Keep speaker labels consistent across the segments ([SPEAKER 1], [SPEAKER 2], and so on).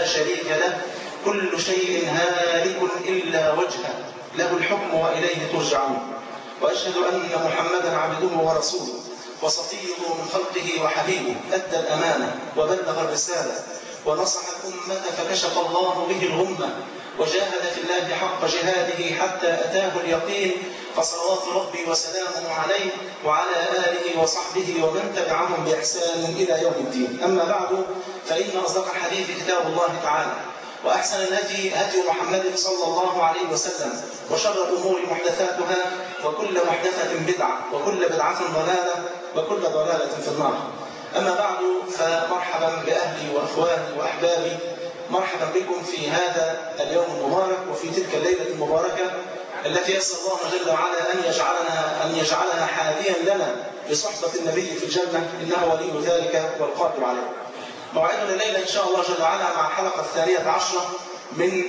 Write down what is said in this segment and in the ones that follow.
[SPEAKER 1] شريك له كل شيء هالك إلا وجهه له الحكم وإليه ترجعون وأشهد أن محمدا عبده ورسوله وصفيه من خلقه وحبيبه أدى الأمانة وبلغ الرسالة ونصح الأمة فكشف الله به الغمة وجاهد في الله حق جهاده حتى أتاه اليقين فصلوات ربي وسلامه عليه وعلى آله وصحبه ومن تبعهم بإحسان إلى يوم الدين أما بعد فإن أصدق الحديث كتاب الله تعالى وأحسن الهدي هدي محمد صلى الله عليه وسلم وشر الأمور محدثاتها وكل محدثة بدعة وكل بدعة ضلالة وكل ضلالة في النار أما بعد فمرحبا بأهلي وأخواني وأحبابي مرحبا بكم في هذا اليوم المبارك وفي تلك الليلة المباركة التي يسأل الله جل وعلا أن يجعلنا أن يجعلنا حاليا لنا بصحبة النبي في الجنة إنه ولي ذلك والقادر عليه. موعدنا الليلة إن شاء الله جل وعلا مع الحلقة الثانية عشرة من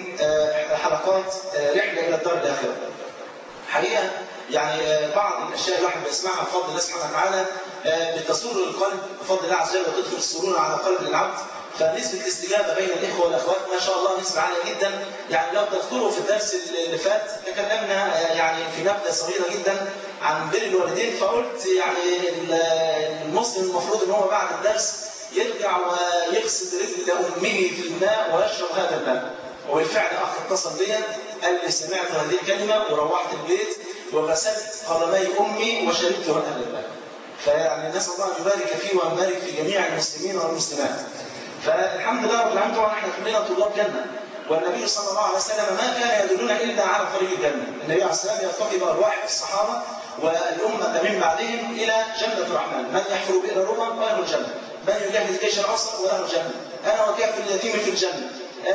[SPEAKER 1] حلقات رحلة إلى الدار الآخرة. حقيقة يعني بعض الاشياء الواحد بيسمعها بفضل الله سبحانه وتعالى بتسر القلب بفضل الله عز وجل وتدخل السرور على قلب العبد فنسبة الاستجابة بين الإخوة والأخوات ما شاء الله نسبة عالية جدا يعني لو تذكروا في الدرس اللي فات تكلمنا يعني في نبذة صغيرة جدا عن بر الوالدين فقلت يعني المسلم المفروض ان هو بعد الدرس يرجع ويغسل رجل أمه في الماء ويشرب هذا الماء وبالفعل أخ اتصل بي قال لي سمعت هذه الكلمة وروحت البيت وغسلت قدمي أمي وشربت هذا الماء فيعني نسأل الله أن يبارك فيه وأن يبارك في جميع المسلمين والمسلمات فالحمد لله رب العالمين طبعا احنا كلنا طلاب جنة والنبي صلى الله عليه وسلم ما كان يدلنا إلا على طريق الجنة النبي عليه السلام يرتقي بأرواح الصحابة والأمة من بعدهم إلى جنة الرحمن من يحفر بئر روما وأهل الجنة من يجهز جيش العصر وأهل الجنة أنا وكافر اليتيم في الجنة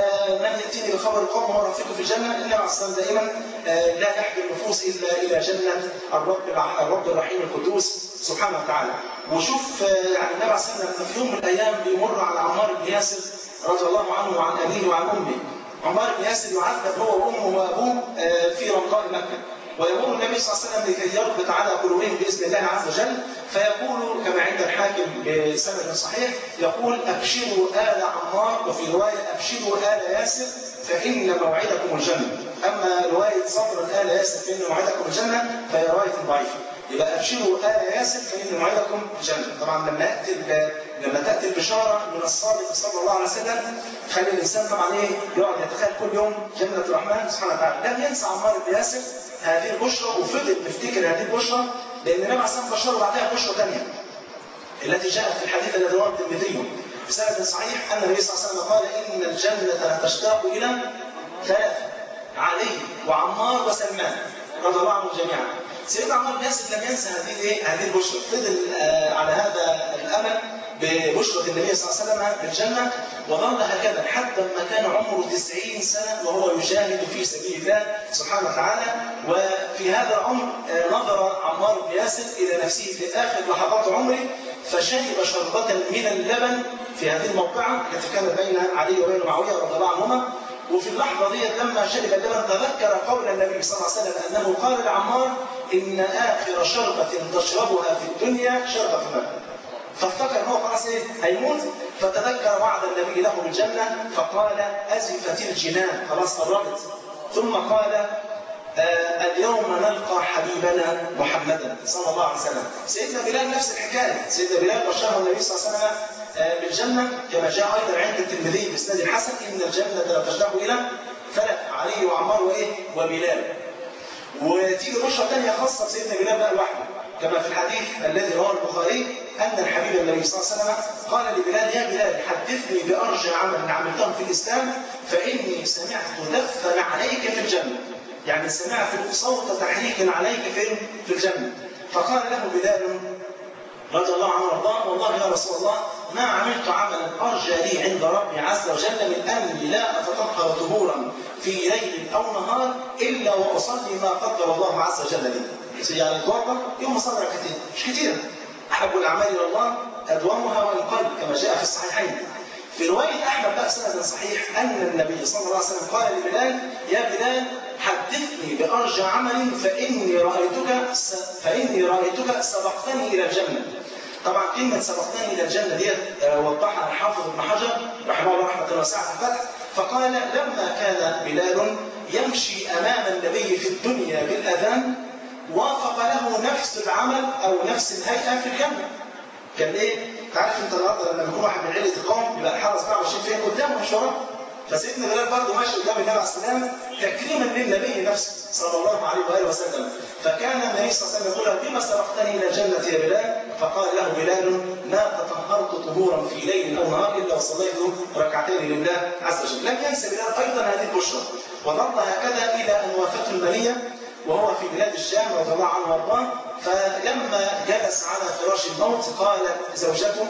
[SPEAKER 1] من يأتيني بخبر القوم ورفيق في الجنة النبي عليه الصلاة دائما لا يحكي النفوس إلا إلى جنة الرب الرب الرحيم القدوس سبحانه وتعالى وشوف يعني النبي عليه الصلاة والسلام في يوم من الأيام بيمر على عمار بن ياسر رضي الله عنه وعن أبيه وعن أمه عمار بن ياسر يعذب هو وأمه وأبوه في رمضاء مكة ويقول النبي صلى الله عليه وسلم لكي يربط على قلوبهم باذن الله عز وجل فيقول كما عند الحاكم بسند صحيح يقول ابشروا ال عمار وفي روايه ابشروا ال ياسر فان موعدكم الجنه اما روايه صبر ال ياسر فان موعدكم الجنه فهي روايه ضعيفه يبقى ابشروا ال ياسر فان موعدكم الجنه طبعا لما ياتي لما تاتي البشاره من الصادق صلى الله عليه وسلم خلي الانسان طبعا ايه يقعد يتخيل كل يوم جنه الرحمن سبحانه وتعالى لم ينسى عمار بن ياسر هذه البشرى وفضل نفتكر هذه البشرى لان النبي عليه الصلاه والسلام بعدها بشرى ثانيه التي جاءت في الحديث الذي رواه الترمذي بسند صحيح ان النبي صلى الله عليه وسلم قال ان الجنه لتشتاق الى ثلاثه علي وعمار وسلمان رضي الله عنهم جميعا سيدنا عمار بن ياسر لم ينسى هذه ايه هذه البشرى فضل آه على هذا الامل ببشرى النبي صلى الله عليه وسلم بالجنة وظل هكذا حتى ما كان عمره 90 سنة وهو يجاهد في سبيل الله سبحانه وتعالى وفي هذا العمر نظر عمار بن ياسر إلى نفسه في آخر لحظات عمره فشرب شربة من اللبن في هذه الموقعة التي كانت بين علي وبين معاوية رضي الله عنهما وفي اللحظة دي لما شرب اللبن تذكر قول النبي صلى الله عليه وسلم أنه قال لعمار إن آخر شربة تشربها في الدنيا شربة الماء فافتكر ان هو خلاص ايه هيموت فتذكر وعد النبي له بالجنه فقال ازفت الجنان خلاص قربت ثم قال آه اليوم نلقى حبيبنا محمدا صلى الله عليه وسلم سيدنا بلال نفس الحكايه سيدنا بلال بشره النبي صلى الله عليه وسلم آه بالجنه كما جاء ايضا عند الترمذي باسناد الحسن ان الجنه لا تشتاق الى فلك علي وعمار وايه وبلال وتيجي بشرى ثانيه خاصه بسيدنا بلال بقى لوحده كما في الحديث الذي رواه البخاري أن الحبيب النبي صلى الله عليه وسلم قال لبلال يا بلال حدثني بأرجى عمل عملته في الإسلام فإني سمعت دفا عليك في الجنة يعني سمعت صوت تحريك عليك في في الجنة فقال له بلال رضي الله عنه وارضاه والله يا رسول الله ما عملت عملا ارجى لي عند ربي عز وجل من اني لا اتطهر طهورا في ليل او نهار الا واصلي ما قدر الله عز وجل لي. يعني اتوضا يوم اصلي ركعتين مش كتير. احب الاعمال الى الله ادومها وان قل كما جاء في الصحيحين. في روايه احمد بقى سند صحيح ان النبي صلى الله عليه وسلم قال لبلال يا بلال حدثني بارجى عمل فاني رايتك س... فاني رايتك سبقتني الى الجنه. طبعا كلمة سبقتني إلى الجنة ديت وضحها الحافظ ابن حجر رحمه الله رحمة واسعة في الفتح فقال لما كان بلال يمشي أمام النبي في الدنيا بالأذان وافق له نفس العمل أو نفس الهيئة في الجنة كان إيه؟ تعرف أنت النهارده لما يكون واحد من عيلة القوم يبقى الحرس بتاعه ماشيين فين قدامه مش وراه فسيدنا بلال برضه ماشي قدام النبي عليه السلام تكريما للنبي نفسه صلى الله عليه واله وسلم فكان النبي صلى الله عليه وسلم يقول بما سبقتني الى الجنه يا بلال فقال له بلال ما تطهرت طهورا في ليل او نهار الا وصليت ركعتين لله عز وجل لم ينسى بلال ايضا هذه البشرى وظل هكذا الى ان وافته المنيه وهو في بلاد الشام رضي الله عنه وارضاه فلما جلس على فراش الموت قالت زوجته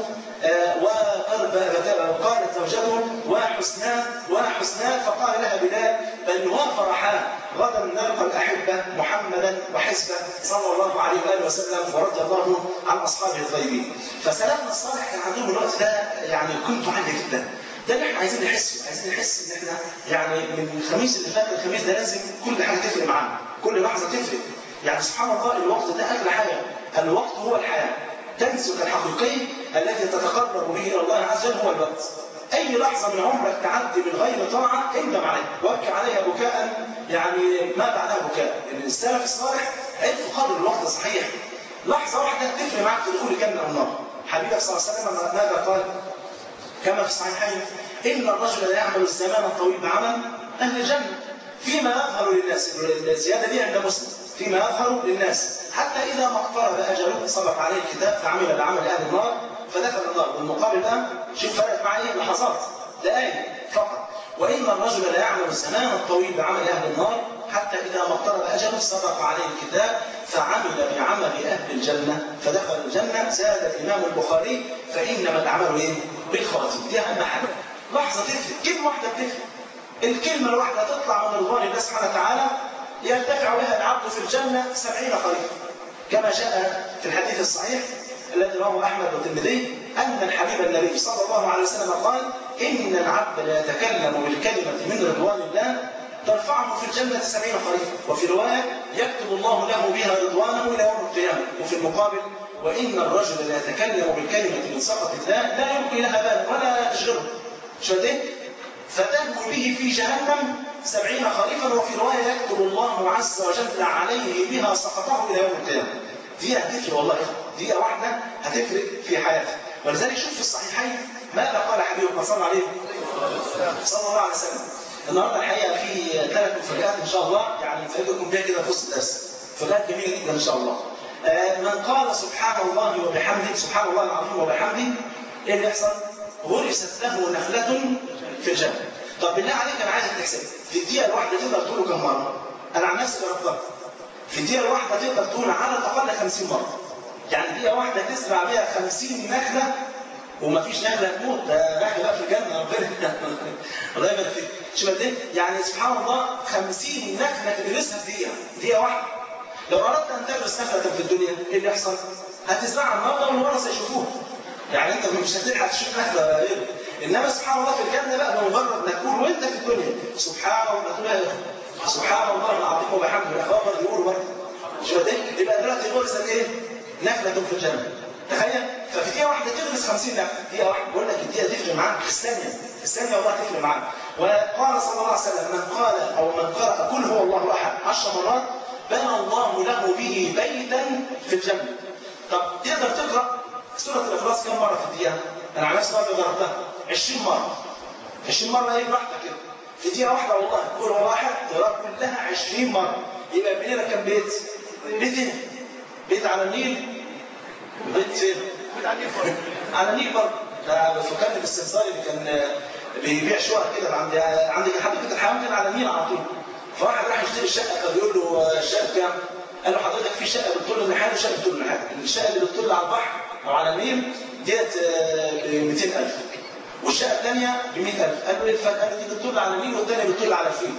[SPEAKER 1] وقرب قالت زوجته وحسناه وحسناه فقال لها بلال بل وفرحان غدا نلقى الاحبه محمدا وحزبه صلى الله عليه واله وسلم ورضي الله عن اصحابه الطيبين. فسلفنا الصالح كان عندهم الوقت ده يعني قيمته عاليه جدا. ده اللي احنا عايزين نحسه، عايزين نحس ان احنا يعني من الخميس اللي فات الخميس ده لازم كل حاجه تفرق معانا، كل لحظه تفرق. يعني سبحان الله الوقت ده اغلى حاجه، الوقت هو الحياه. تنسك الحقيقي الذي تتقرب به الى الله عز وجل هو الوقت. اي لحظه من عمرك تعدي من غير طاعه اندم عليها، وابكي عليها بكاء يعني ما بعدها بكاء. السلف الصالح عرفوا قدر الوقت صحيح. لحظه واحده تفرق معك في دخول الجنه او النار. حبيبك صلى الله عليه وسلم ماذا قال؟ كما في الصحيحين ان الرجل لا يعمل الزمان الطويل بعمل اهل الجنه فيما يظهر للناس الزياده دي عند مسلم فيما يظهر للناس حتى اذا ما اقترب اجله سبق عليه الكتاب فعمل بعمل اهل النار فدخل النار والمقابل الان شوف فرقت معاه ايه لحظات دقائق فقط وان الرجل لا يعمل الزمان الطويل بعمل اهل النار حتى اذا ما اقترب اجله سبق عليه الكتاب فعمل بعمل اهل الجنه فدخل الجنه زاد الامام البخاري فانما الاعمال ايه؟ بالخواتيم دي اهم حاجه لحظه تفرق كلمه واحده بتفرق الكلمه الواحده تطلع من رضوان الله سبحانه وتعالى يرتفع بها العبد في الجنه سبعين خريفا كما جاء في الحديث الصحيح الذي رواه احمد والترمذي ان الحبيب النبي صلى الله عليه وسلم قال ان العبد لا يتكلم بالكلمه من رضوان الله ترفعه في الجنة سبعين خريفا وفي رواية يكتب الله له بها رضوانه إلى يوم القيامة وفي المقابل وإن الرجل لا يتكلم بالكلمة من سخط الله لا يلقي لها بالا ولا تشغله شو ده؟ فتهوي به في جهنم سبعين خريفا وفي رواية يكتب الله عز وجل عليه بها سخطه إلى يوم القيامة دي هتفرق والله دقيقة واحدة هتفرق في حياتك ولذلك شوف في الصحيحين ماذا قال حبيبنا صلى الله عليه صلى الله عليه وسلم النهارده الحقيقه في ثلاث مفاجآت ان شاء الله يعني نفاجئكم بيها كده في وسط الدرس. مفاجآت جميله جدا ان شاء الله. آه من قال سبحان الله وبحمده سبحان الله العظيم وبحمده ايه اللي يحصل؟ غرست له نخلة في الجنة. طب بالله عليك انا عايزك تحسب في الدقيقة الواحدة تقدر تقوله كم مرة؟ انا عن نفسي جربتها. في الدقيقة الواحدة تقدر تقول على الاقل 50 مرة. يعني دقيقة واحدة تزرع بيها 50 نخلة ومفيش نخله تموت ده نخله بقى في الجنه ربنا الله يبارك فيك شوف قد ايه يعني سبحان الله 50 نخله تدرسها في دقيقه دقيقه واحده لو اردت ان تدرس نخله في الدنيا ايه اللي يحصل؟ هتزرعها النهارده والورثه يشوفوها يعني انت مش هتلحق تشوف نخله ولا غيره انما سبحان الله في الجنه بقى بمجرد ما تقول وانت في الدنيا سبحان الله سبحان الله العظيم وبحمده الاخوه يقولوا برضه شوف قد ايه يبقى دلوقتي غرست ايه؟ نخله في الجنه تخيل ففي دقيقه واحده تدرس 50 نفس دقيقه واحده بقول لك الدقيقه تفرق معاك في الثانيه في الثانيه والله تفرق معاك وقال صلى الله عليه وسلم من قال او من قرأ قل هو الله احد 10 مرات بنى الله له به بيتا في الجنه طب تقدر تقرا سوره الاخلاص كم مره في الدقيقه؟ انا على نفسي مره جربتها 20 مره 20 مره ايه براحتك كده في دقيقه واحده والله قل هو واحد تقراها كلها 20 مره يبقى بيننا كم بيت؟ بيتين بيت على النيل بيت فين؟ على النيل برضه ده فكرني بالسمساري اللي كان بيبيع شقق كده عند عند حديقه الحيوان كده على النيل على طول فواحد راح يشتري الشقه فبيقول له الشقه بكام؟ قال له حضرتك في شقه بتطل من حاجه وشقه بتطل من حاجه الشقه اللي بتطل على البحر او على النيل ديت ب 200000 والشقه الثانيه ب 100000 قال له ايه الفرق؟ قال له دي بتطل على النيل والثانيه بتطل على الفيل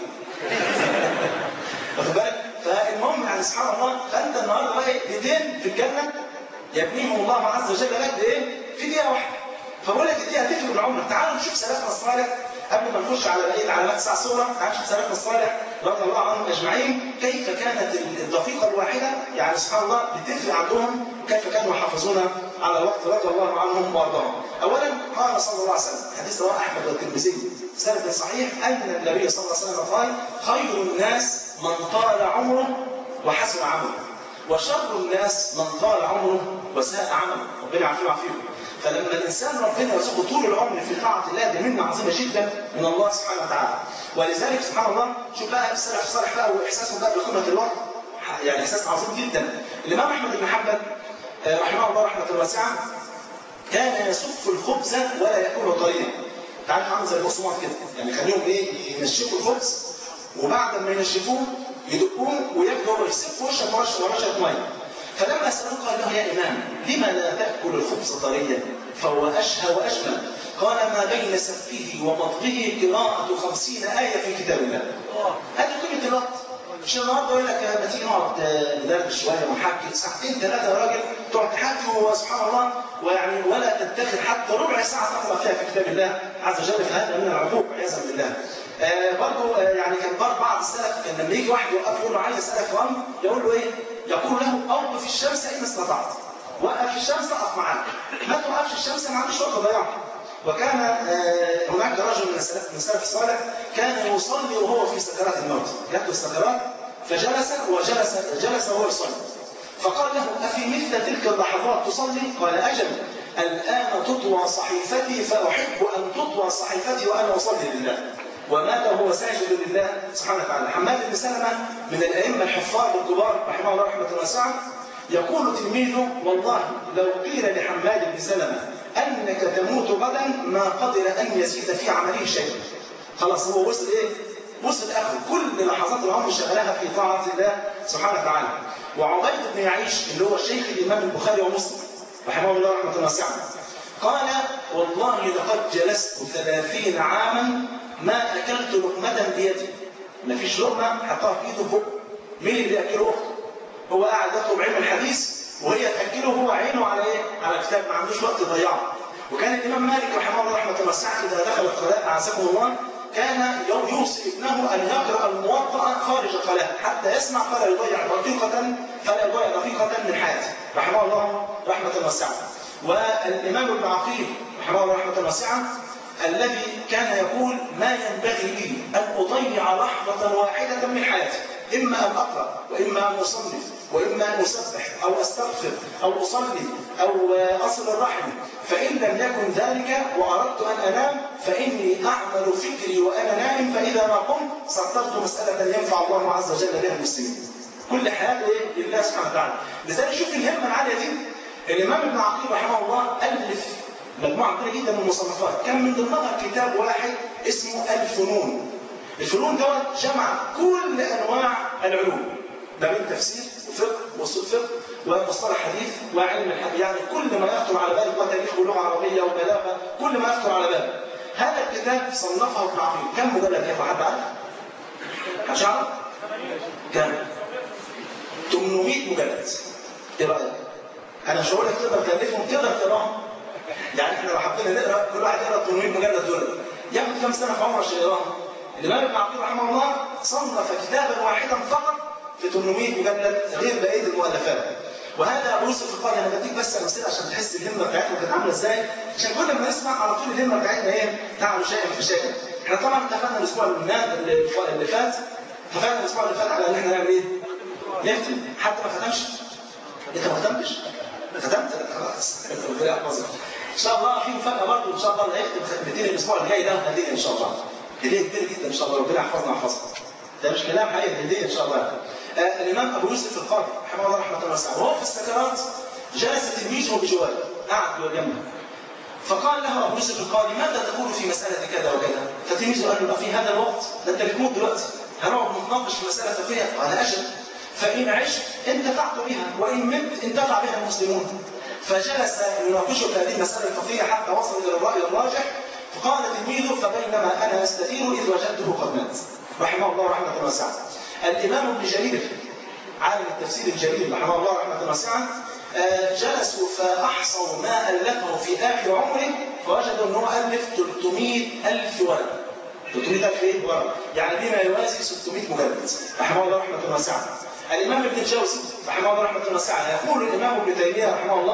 [SPEAKER 1] واخد بالك؟ فالمهم يعني سبحان الله فانت النهارده بقى ايدين في الجنه يبنيهم الله عز وجل لك بايه؟ في دقيقه واحده. فبقول لك دي هتفرق العمر، تعالوا نشوف سلفنا الصالح قبل ما نخش على بقيه العلامات الساعه الصغرى، تعالوا نشوف سلفنا الصالح رضي الله عنهم اجمعين كيف كانت الدقيقه الواحده يعني سبحان الله بتفرق عندهم كيف كانوا يحافظون على الوقت رضي الله عنهم وارضاهم. اولا قال صلى الله عليه وسلم حديث رواه احمد والترمذي سند صحيح ان النبي صلى الله عليه وسلم قال خير الناس من طال عمره وحسن عمله وشر الناس من طال عمره وساء عمله ربنا يعافيه ويعافيهم فلما الانسان ربنا يرزقه طول العمر في طاعه الله دي منه عظيمه جدا من الله سبحانه وتعالى ولذلك سبحان الله شوف بقى السلف الصالح بقى واحساسهم بقى بقيمه الوقت يعني احساس عظيم جدا الامام احمد بن حنبل رحمه الله رحمه واسعه كان يسف الخبز ولا ياكله طريا تعرف عامل زي البقسماط كده يعني خليهم ايه ينشفوا الخبز وبعد ما ينشفوه يدقوه وياكلوا يسفوا وشك ورشه ميه فلما سألوه قال له يا إمام لما لا تأكل الخبز طريا فهو أشهى وأجمل قال ما بين سفه ومضغه قراءة خمسين آية في كتاب الله هذه قيمة الوقت مش النهارده يقول لك ما تيجي نقعد ندردش شويه ونحكي ساعتين ثلاثه يا راجل تقعد تحكي وسبحان الله ويعني ولا تتخذ حتى ربع ساعه تقرا فيها في كتاب الله عز وجل فهذا من العقوق عياذا بالله. آه برضه آه يعني كان بعض السلف كان لما يجي واحد يوقف يقول له عايز اسالك في امر يقول له ايه؟ يقول له اوقف الشمس ان استطعت. وقف الشمس اقف معاك. ما توقفش الشمس ما عنديش وقت اضيعه. وكان آه هناك رجل من السلف من السلف الصالح كان يصلي وهو في سكرات الموت، جاته السكرات فجلس وجلس جلس وهو يصلي. فقال له أفي مثل تلك اللحظات تصلي؟ قال أجل الآن تطوى صحيفتي فأحب أن تطوى صحيفتي وأنا أصلي لله. ومات وهو ساجد لله سبحانه وتعالى. حماد بن سلمة من الأئمة الحفاظ الكبار رحمه الله رحمة واسعة يقول تلميذه والله لو قيل لحماد بن سلمة أنك تموت غدا ما قدر أن يزيد في عمله شيء. خلاص هو وصل إيه؟ وصل اخر كل لحظات العمر شغلها في طاعه الله سبحانه وتعالى. وعبيد بن يعيش اللي هو شيخ الامام البخاري ومسلم رحمه الله رحمه واسعه قال والله لقد جلست ثلاثين عاما ما اكلت لقمه بيدي. ما فيش لقمه حطها في ايده فوق. مين اللي بياكله اخته؟ هو قاعد يطلب علم الحديث وهي تاكله هو عينه على ايه؟ على كتاب ما عندوش وقت يضيعه. وكان الامام مالك رحمه الله رحمه واسعه اذا دخل القلاء اعزكم الله كان يوصي ابنه ان يقرا الموطأ خارج القلاء حتى يسمع فلا يضيع دقيقة فلا يضيع دقيقة من حياته رحمه الله رحمة واسعة والإمام ابن عقيل رحمه الله رحمة واسعة الذي كان يقول ما ينبغي لي أن أضيع لحظة واحدة من حياتي إما أن أقرأ وإما أن أصلي وإما أن أسبح أو أستغفر أو أصلي أو أصل الرحم فإن لم يكن ذلك وأردت أن أنام فإني أعمل فكري وأنا نائم فإذا ما قمت سطرت مسألة ينفع الله عز وجل بها المسلمين. كل حياته إيه؟ لله سبحانه وتعالى. لذلك شوف الهمة العالية دي الإمام ابن عقيل رحمه الله ألف مجموعة كبيرة جدا من المصنفات، كان من ضمنها كتاب واحد اسمه الفنون. الفنون دوت جمع كل أنواع العلوم. ما بين تفسير وفقه واصول فقه ومصطلح حديث وعلم الحديث يعني كل ما يخطر على بالك وتاريخ ولغه عربيه وبلاغه كل ما يخطر على بالك هذا الكتاب صنفه ابن عقيل كم مجلد يا حد عارف؟ مش عارف؟ كم؟ 800 مجلد ايه رايك؟ انا مش هقول لك تقدر تالفهم تقدر تقراهم يعني احنا لو حبينا نقرا كل واحد يقرا 800 مجلد دول ياخد كم سنه في عمره عشان يقراهم؟ الامام ابن عقيل رحمه الله صنف كتابا واحدا فقط في 800 مجلد غير بقيه المؤلفات وهذا ابو يوسف القاضي انا بديك بس امثله عشان تحس الهمه بتاعتنا كانت عامله ازاي عشان كل ما نسمع على طول الهمه بتاعتنا ايه تعالوا شيئا في شيء احنا طبعا اتفقنا الاسبوع اللي فات اتفقنا الاسبوع اللي فات على ان احنا نعمل ايه؟ نختم حتى ما ختمش انت ما ختمتش؟ ختمت خلاص ربنا يحفظك ان شاء الله في مفاجاه برضه ان شاء الله اللي هيختم ختمتين الاسبوع الجاي ده هديه ان شاء الله هديه كبيره جدا ان شاء الله ربنا يحفظنا ويحفظك ده مش كلام حقيقي هديه ان شاء الله آه الامام ابو يوسف القاضي رحمه الله رحمه الله واسعه وهو في السكرات جلس تلميذه بجواره قعد جنبه فقال له ابو يوسف القاضي ماذا تقول في مساله كذا وكذا؟ فتلميذه قال له في هذا الوقت ده انت بتموت دلوقتي هنقعد نتناقش في مساله فقهيه قال اجل فان عشت انتفعت بها وان مت انتفع بها المسلمون فجلس يناقشه في هذه المساله الفقهيه حتى وصل الى الراي الراجح فقال تلميذه فبينما انا استثير اذ وجدته قد مات رحمه الله رحمه واسعه الامام ابن جرير عالم التفسير الجليل رحمه الله رحمه واسعه جلسوا فاحصوا ما الفه في اخر عمره فوجدوا انه الف 300 الف ورقه 300 الف ايه ورقه يعني بما يوازي 600 مجلد رحمه الله رحمه واسعه الامام ابن الجوزي رحمه الله رحمه واسعه يقول الامام ابن تيميه رحمه الله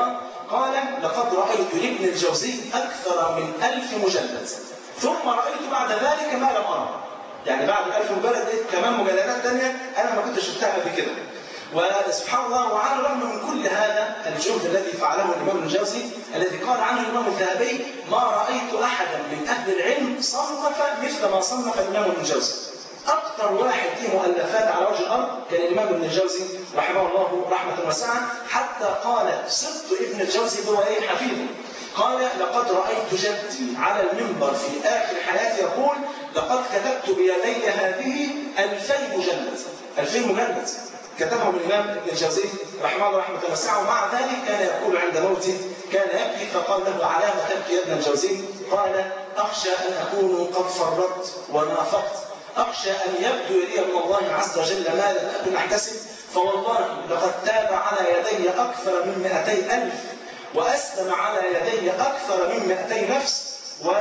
[SPEAKER 1] قال لقد رأيت لابن الجوزي أكثر من ألف مجلد ثم رأيت بعد ذلك ما لم أرى يعني بعد ألف مجلد لقيت كمان مجلدات ثانية أنا ما كنتش شفتها قبل كده وسبحان الله وعلى الرغم من كل هذا الجهد الذي فعله الإمام الجوزي الذي قال عنه الإمام الذهبي ما رأيت أحدا من أهل العلم صنف مثل ما صنف الإمام ابن الجوزي أكثر واحد ليه مؤلفات على وجه الأرض كان الإمام ابن الجوزي رحمه الله رحمة واسعة حتى قال سبط ابن الجوزي هو إيه حفيده قال لقد رأيت جدي على المنبر في آخر حياتي يقول لقد كتبت بيدي هذه ألفي مجلد ألفي مجلد كتبهم الإمام ابن الجوزي رحمه الله رحمة واسعة ومع ذلك كان يقول عند موته كان يبكي فقال له على ما تبكي يا ابن الجوزي قال أخشى أن أكون قد فرطت ونافقت أخشى أن يبدو لي من الله عز وجل ما لم أكن أحتسب فوالله لقد تاب على يدي أكثر من مئتي ألف وأسلم على يدي أكثر من مئتي نفس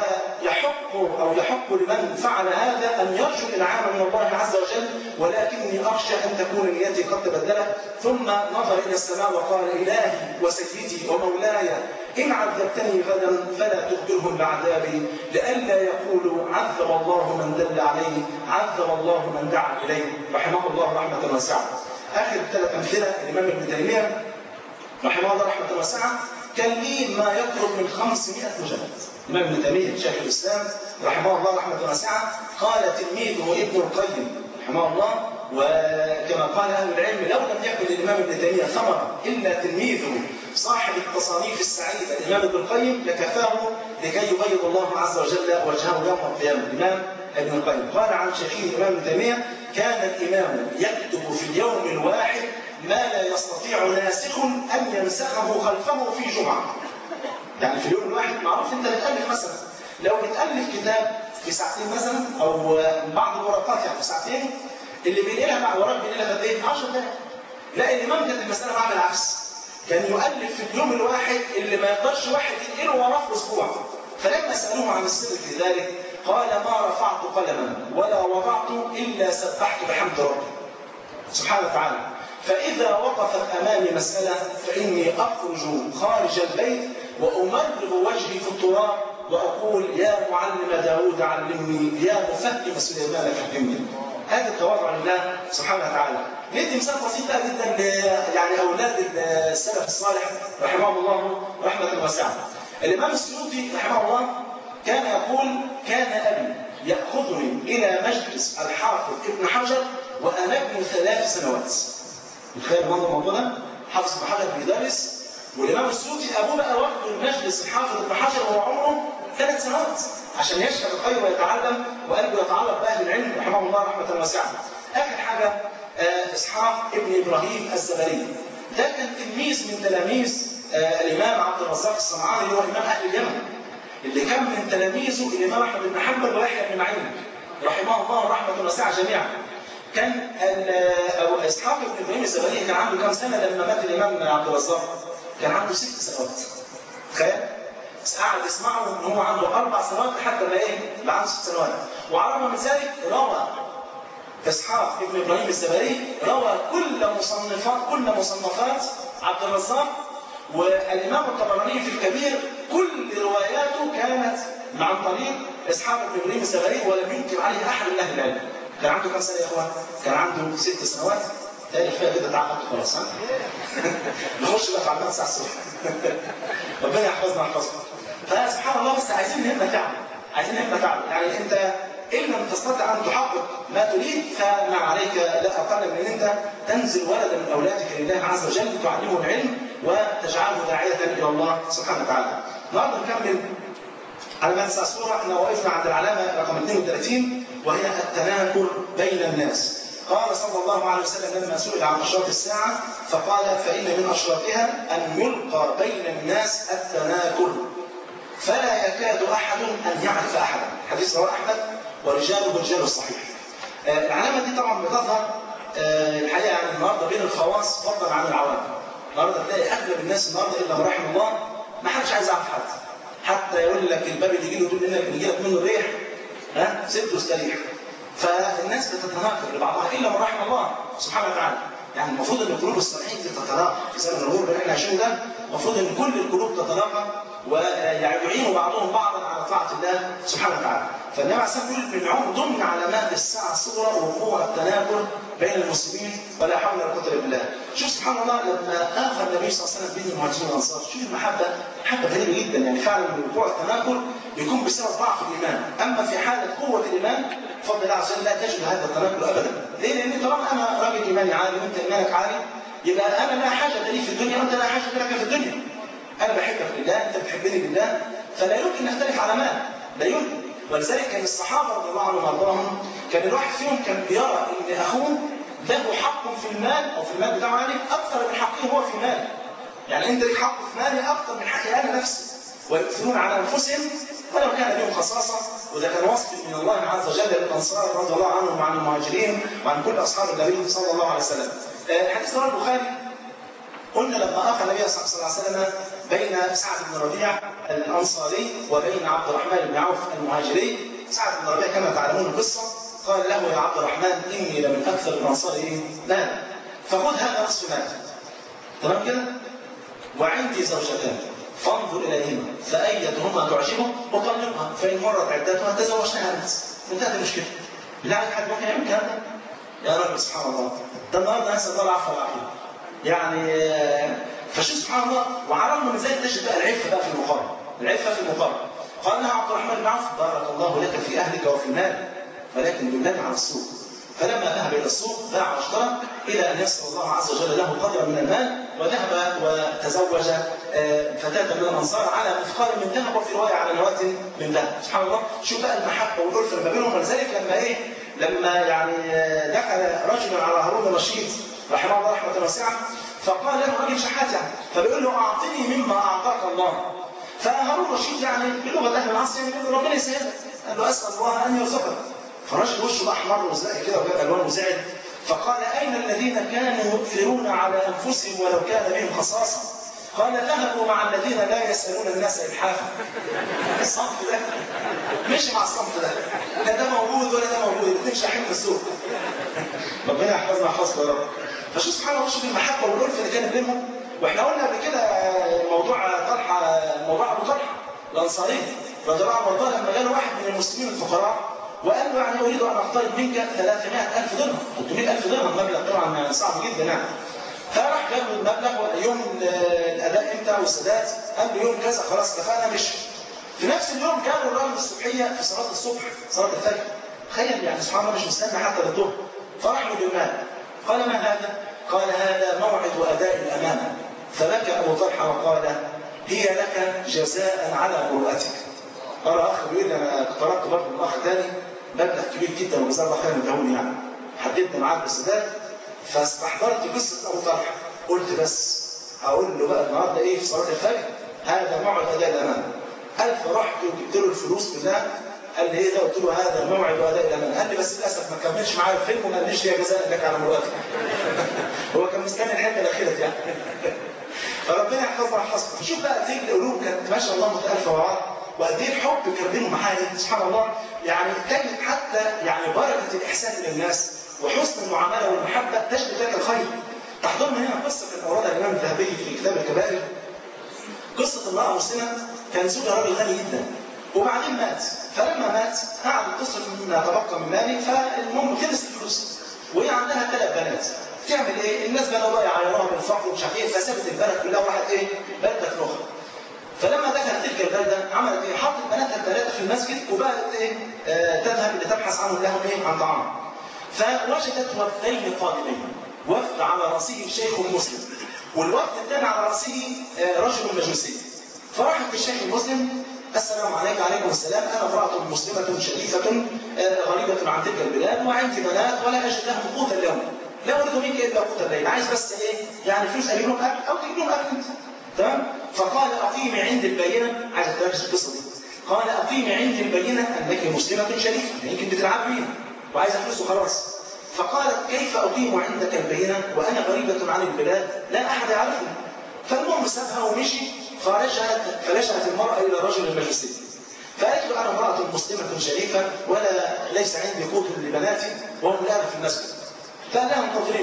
[SPEAKER 1] ويحق أو يحق لمن فعل هذا أن يرجو الإنعام من الله عز وجل ولكني أخشى أن تكون نيتي قد تبدلت ثم نظر إلى السماء وقال إلهي وسيدي ومولاي إن عذبتني غدا فلا تخبرهم بعذابي لئلا يقولوا عذب الله من دل عليه عذب الله من دعا إليه رحمه الله رحمة واسعة آخر ثلاث أمثلة الإمام ابن تيمية رحمه الله رحمة واسعة كان ليه ما يقرب من 500 مجلد الإمام ابن تيمية شيخ الإسلام رحمه الله رحمة واسعة قال تلميذه ابن القيم رحمه الله وكما قال أهل العلم لو لم يكن للإمام ابن تيمية ثمرة إلا تلميذه صاحب التصانيف السعيدة الإمام ابن القيم لكفاه لكي يبيض الله عز وجل وجهه يوم القيامة الإمام ابن القيم قال عن شيخه الإمام ابن تيمية كان الإمام يكتب في اليوم الواحد ما لا يستطيع ناسخ أن ينسخه خلفه في جمعة يعني في اليوم الواحد معروف أنت بتألف مثلا لو بتألف كتاب في ساعتين مثلا أو بعض الورقات يعني في ساعتين اللي بينقلها مع وراك بينقلها قد ايه؟ 10 دقايق لا الإمام كانت المسألة معاه بالعكس كان يؤلف في اليوم الواحد اللي ما يقدرش واحد ينقله وراه في أسبوع فلما سألوه عن السر في ذلك قال ما رفعت قلما ولا وضعت إلا سبحت بحمد ربي سبحانه وتعالى فإذا وقفت أمامي مسألة فإني أخرج خارج البيت وأمرغ وجهي في التراب وأقول يا معلم داود علمني يا مفهم سليمان فهمني هذا التواضع لله سبحانه وتعالى ندي مثال بسيط بقى جدا ل يعني اولاد السلف الصالح رحمهم الله رحمه واسعه. الامام السيوطي رحمه الله كان يقول كان ابي ياخذني الى مجلس الحافظ ابن حجر وانا ابن ثلاث سنوات. متخيل منظر الموضوع ده؟ حافظ ابن حجر بيدرس والامام السيوطي ابوه بقى واخده المجلس الحافظ ابن حجر وهو عمره ثلاث سنوات عشان يشهد الخير ويتعلم وقلبه يتعلق باهل العلم رحمه الله رحمه واسعه. اخر حاجه اسحاق ابن ابراهيم الزبري ده كان تلميذ من تلاميذ الامام عبد الرزاق الصنعاني اللي هو امام اهل اليمن اللي كان من تلاميذه الامام احمد بن حنبل ويحيى بن معين رحمه الله رحمه واسعه جميعا كان أو اسحاق بن ابراهيم الزبري كان عنده كم سنه لما مات الامام عبد الرزاق؟ كان عنده ست سنوات تخيل قعد يسمعه ان هو عنده اربع سنوات لحد ما ايه؟ بقى عنده ست سنوات وعلى الرغم من ذلك روى اسحاق ابن ابراهيم الزبري روى كل مصنفات كل مصنفات عبد الرزاق والامام الطبراني في الكبير كل رواياته كانت عن طريق اسحاق بن ابراهيم الزبري ولم ينكر عليه احد من اهل العلم. كان عنده كم سنه يا اخوان؟ كان عنده ست سنوات تاني كفايه كده تعقدت خلاص ها؟ نخش بقى في عمال الساعه الصبح. ربنا يحفظنا ويحفظكم. فسبحان الله بس عايزين همه تعب. عايزين همه تعب، يعني انت إن لم تستطع أن تحقق ما تريد فما عليك لا أقل من أن أنت تنزل ولدا من أولادك لله عز وجل تعلمه العلم وتجعله داعية إلى الله سبحانه وتعالى. النهارده نكمل على ما تسع الصورة احنا وقفنا عند العلامة رقم 32 وهي التناكر بين الناس. قال صلى الله عليه وسلم لما سئل عن أشراط الساعة فقال فإن من أشراطها أن يلقى بين الناس التناكر فلا يكاد أحد أن يعرف أحدا. حديث رواه أحمد ورجاله رجال الصحيح. آه العلامة دي طبعا بتظهر آه الحقيقة يعني النهارده بين الخواص فضلا عن العوام. النهارده تلاقي أغلب الناس النهارده إلا من رحم الله ما حدش عايز يعرف حد. حتى يقول لك الباب اللي يجي له تقول لك بيجي لك منه الريح ها سد واستريح. فالناس بتتناقض لبعضها إلا من رحم الله سبحانه وتعالى. يعني المفروض ان القلوب الصالحين تتلاقى في زمن الامور اللي احنا عايشينه ده المفروض ان كل القلوب تتلاقى ويعين بعضهم بعضا على طاعه الله سبحانه وتعالى فالنبي عليه الصلاه والسلام يقول من ضمن علامات الساعه الصغرى وقوع التنافر بين المسلمين ولا حول ولا قوه الا بالله شوف سبحان الله لما اخى النبي صلى الله عليه وسلم بين المهاجرين والانصار شوف المحبه محبه غريبه جدا يعني فعلا وقوع التنافر بيكون بسبب ضعف الايمان اما في حاله قوه الايمان بفضل الله عز وجل لا تجد هذا التنافر ابدا ليه؟ لان طالما انا راجل ايماني عالي وانت ايمانك عالي يبقى انا لا حاجه لي في الدنيا وانت لا حاجه لك في الدنيا انا بحبك لله انت بتحبني لله فلا يمكن نختلف على مال لا يمكن ولذلك كان الصحابه رضي الله عنهم وارضاهم كان الواحد فيهم كان بيرى ان اخوه له حق في المال او في المال بتاعه يعني اكثر من حقه هو في مال يعني انت لك حق في مالي اكثر من حقي انا نفسي ويؤثرون على انفسهم ولو كان لهم خصاصه وده كان وصف من الله عز وجل للانصار رضي الله عنهم وعن المهاجرين وعن كل اصحاب النبي صلى الله عليه وسلم. حديث رواه البخاري قلنا لما اخى النبي صلى الله عليه وسلم بين سعد بن ربيع الانصاري وبين عبد الرحمن بن عوف المهاجري سعد بن ربيع كما تعلمون القصه قال له يا عبد الرحمن اني لمن اكثر الانصار ايه؟ مالا فخذ هذا نصف مال تمام كده؟ وعندي زوجتان فانظر اليهما فايتهما تعجبه وطلقها فان مرت عدتها تزوجتها انت انتهت المشكله بالله عليك حد ممكن يعمل كده يا رب سبحان الله ده النهارده نسال الله العفو والعافيه يعني فشوف سبحان الله وعلى الرغم من ذلك تجد بقى العفه بقى في المقارنه العفه في المقارنه قال لها عبد الرحمن بن عوف بارك الله لك في اهلك وفي مالك ولكن دلني على السوق فلما ذهب الى السوق باع واشترى الى ان يسر الله عز وجل له قدرا من المال وذهب وتزوج فتاة من الانصار على مثقال من ذهب وفي روايه على نواة من ذهب سبحان الله شوف بقى المحبه والالفه ما بينهم ولذلك لما ايه لما يعني دخل رجل على هارون الرشيد رحمه الله رحمه واسعه فقال له راجل شحات يعني فبيقول له اعطني مما اعطاك الله فهارون الرشيد يعني بلغه اهل العصر يعني بيقول له ربنا يسهلك قال له اسال الله ان يرزقك فالراجل وشه بقى احمر وزرق كده وجاب الوان وزعل فقال اين الذين كانوا يؤثرون على انفسهم ولو كان بهم خصاصه قال ذهبوا مع الذين لا يسالون الناس الحافا الصنف ده مشي مع الصنف ده لا ده موجود ولا ده موجود الاثنين شايحين في السوق ربنا يحفظنا يحفظكم يا رب فشوف سبحان الله شوف المحبه والالفه اللي كانت بينهم واحنا قلنا قبل كده موضوع طلحه موضوع ابو طلحه الانصاري رضي الله عنه وارضاه لما جاله واحد من المسلمين الفقراء وقال له يعني اريد ان اقترض منك 300000 درهم 300000 درهم مبلغ طبعا صعب جدا يعني فراح جاب له المبلغ ويوم الاداء امتى والسداد قال له يوم كذا خلاص اتفقنا مشي في نفس اليوم جاب الراجل الصبحيه في صلاه الصبح صلاه الفجر تخيل يعني سبحان الله مش مستنى حتى للظهر فرح له بالمال قال ما هذا؟ قال هذا موعد اداء الامانه فبكى ابو طلحه وقال هي لك جزاء على مرؤتك قال اخ بيقول لي انا اقترضت برضه من اخ تاني مبلغ كبير جدا وجزاه الله خير مدهوني يعني حددت معاه بالسداد فاستحضرت قصه ابو طلحه قلت بس هقول له بقى النهارده ايه في صلاه الفجر هذا موعد اداء الامانه قال فرحت وجبت له الفلوس كلها قال لي ايه ده قلت له هذا موعد اداء الامانه قال لي بس للاسف ما كملش معايا الفيلم وما قاليش يا جزاء لك على مراتك هو كان مستني الحته الاخيره يعني فربنا يحفظنا ويحفظكم شوف بقى قد ايه القلوب كانت ما شاء الله متالفه مع بعض وقد ايه الحب كان بينهم معايا سبحان الله يعني تجد حتى يعني بركه الاحسان الى الناس وحسن المعامله والمحبه تجد ذلك الخير تحضرنا هنا قصه كانت اوردها الامام الذهبي في كتاب الكبائر قصه امراه مسلمه كان زوجها راجل غني جدا وبعدين مات فلما مات قعدت تصرف مما تبقى من ماله فالمهم خلص الفلوس وهي عندها ثلاث بنات تعمل ايه؟ الناس بدأوا بقى يعايروها بالفقر ومش عارف ايه فسابت البلد كلها وراحت ايه؟ بلده اخرى. فلما دخلت تلك البلده عملت ايه؟ حطت بناتها الثلاثه في المسجد وبدات ايه؟ آه تذهب لتبحث عنهم لهم ايه؟ عن طعام. فوجدت وفدين قادمين وفد على راسه شيخ مسلم والوفد الثاني على راسه آه رجل مجوسي. فراحت للشيخ المسلم السلام عليكم وعليكم السلام انا امراه مسلمه شريفه آه غريبه عن تلك البلاد وعندي بنات ولا اجد لهم قوتا اليوم. لا اريد منك الا قوت الليل عايز بس ايه يعني فلوس اجيب لهم اكل او تجيب لهم اكل انت تمام فقال اقيمي عندي البينه عايز تدرس القصه دي قال اقيمي عندي البينه انك مسلمه شريفه يمكن بتلعب بيها وعايزه فلوس وخلاص فقالت كيف اقيم عندك البينه وانا غريبه عن البلاد لا احد يعرفني فالمهم سابها ومشي فرجعت فلجأت المراه الى الرجل المجوسي فقالت له انا امراه مسلمه شريفه ولا ليس عندي قوت لبناتي وهم الان في المسجد فقال لها انتظريني قليلا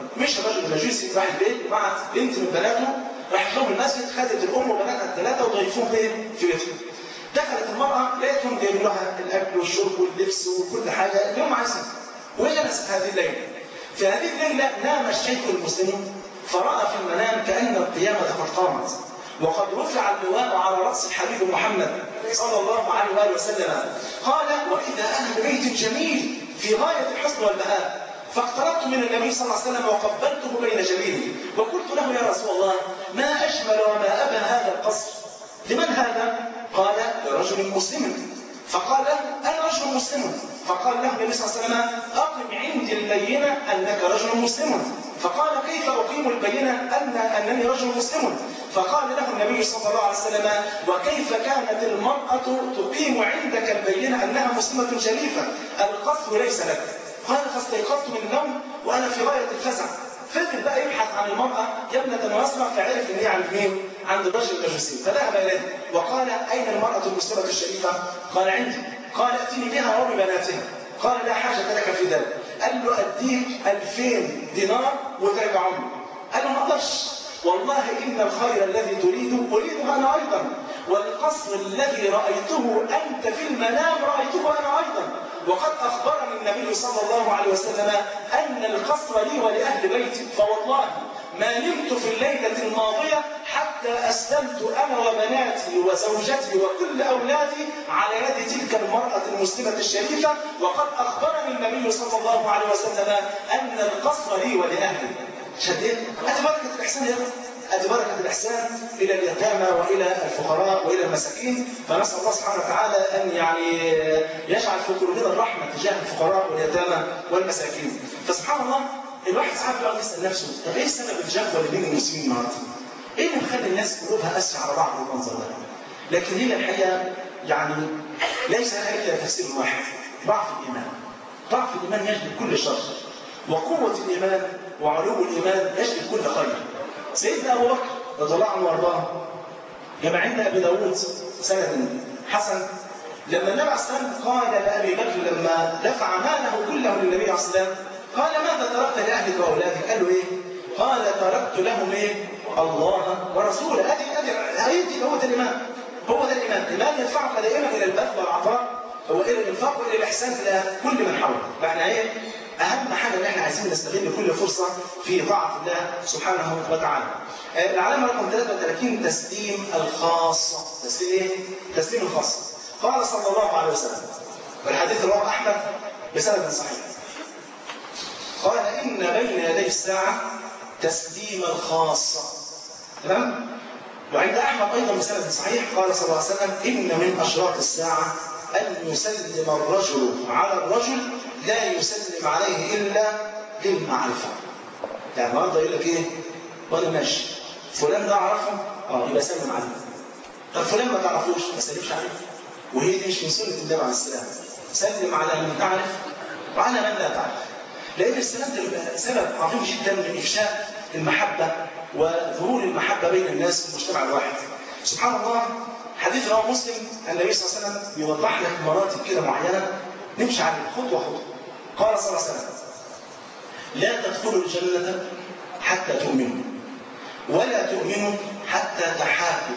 [SPEAKER 1] مش الراجل المجوسي راح البيت وبعت بنت من بناته راحت لهم المسجد خدت الام وبناتها الثلاثه وضيفوهم فين؟ في بيتهم. دخلت المراه لقيتهم جايبين لها الاكل والشرب واللبس وكل حاجه اللي هم عايزينها. وجلست هذه الليله. في هذه الليله نام الشيخ المسلم فراى في المنام كان القيامه قد قامت. وقد رفع اللواء على راس الحبيب محمد صلى الله عليه واله وسلم. قال واذا انا ببيت جميل في غايه الحسن والبهاء فاقتربت من النبي صلى الله عليه وسلم وقبلته بين جبينه وقلت له يا رسول الله ما أجمل وما أبى هذا القصر لمن هذا؟ قال لرجل مسلم فقال له أنا رجل مسلم فقال له النبي صلى الله عليه وسلم أقم عندي البينة أنك رجل مسلم فقال كيف أقيم البينة أن أنني رجل مسلم فقال له النبي صلى الله عليه وسلم وكيف كانت المرأة تقيم عندك البينة أنها مسلمة شريفة القصر ليس لك قال فاستيقظت من النوم وانا في غايه الفزع فضل بقى يبحث عن المراه يا ابنه نصره فعرف ان هي عند مين؟ عند الرجل المجوسي فذهب اليه وقال اين المراه المسلمه الشريفه؟ قال عندي قال ائتني بها وببناتها قال لا حاجه لك في ذلك قال له اديك 2000 دينار وترجعهم قال له ما اقدرش والله ان الخير الذي تريده اريده انا ايضا والقصر الذي رايته انت في المنام رايته انا ايضا وقد أخبرني النبي صلى الله عليه وسلم أن القصر لي ولأهل بيتي فوالله ما نمت في الليلة الماضية حتى أسلمت أنا وبناتي وزوجتي وكل أولادي على يد تلك المرأة المسلمة الشريفة وقد أخبرني النبي صلى الله عليه وسلم أن القصر لي ولأهلي شديد أدي بركة الإحسان يا رب أدي بركة الإحسان إلى اليتامى وإلى الفقراء وإلى المساكين فنسأل الله سبحانه وتعالى أن يعني يجعل في قلوبنا الرحمة تجاه الفقراء واليتامى والمساكين فسبحان الله الواحد ساعات بيقعد يسأل نفسه طب إيه سبب الجفوة اللي بين المسلمين النهارده؟ إيه اللي مخلي الناس قلوبها قاسية على بعض بالمنظر ده؟ لكن هي الحقيقة يعني ليس لها إلا تفسير واحد ضعف الإيمان ضعف الإيمان يجلب كل شر وقوة الإيمان وعلو الإيمان يجلب كل خير سيدنا أبو بكر رضي الله عنه وأرضاه كما عند أبي داود سند حسن لما النبي عليه السلام قال لأبي بكر لما دفع ماله كله للنبي عليه السلام قال ماذا تركت لأهلك وأولادك؟ قال له إيه؟ قال تركت لهم إيه؟ الله ورسوله أدي أدي هيدي هو ده الإيمان هو ده الإيمان الإيمان يدفعك دائما إلى البذل والعطاء هو إلى الإنفاق وإلى الإحسان إلى كل من حولك فإحنا إيه؟ أهم حاجة إن إحنا عايزين نستغل كل فرصة في طاعة الله سبحانه وتعالى. العلامة رقم 33 تسليم الخاصة. تسليم إيه؟ تسليم الخاصة. قال صلى الله عليه وسلم والحديث رواه أحمد بسند صحيح. قال إن بين يدي الساعة تسليم الخاصة. تمام؟ وعند أحمد أيضا بسند صحيح قال صلى الله عليه وسلم إن من أشراط الساعة أن يسلم الرجل على الرجل لا يسلم عليه إلا للمعرفة. يعني النهارده يقول لك إيه؟ وأنا ماشي فلان ده أعرفه؟ أه يبقى سلم عليه. طب فلان ما تعرفوش ما تسلمش عليه. وهي دي مش من سنة النبي عليه السلام. سلم على من تعرف وعلى من لا تعرف. لأن السلام ده بيبقى سبب عظيم جدا من إفشاء المحبة وظهور المحبة بين الناس في المجتمع الواحد. سبحان الله حديث رواه مسلم النبي صلى الله عليه وسلم يوضح لك مراتب كده معينه نمشي عليها خطوه خطوه. قال صلى الله عليه وسلم: لا تدخلوا الجنه حتى تؤمنوا ولا تؤمنوا حتى تحابوا.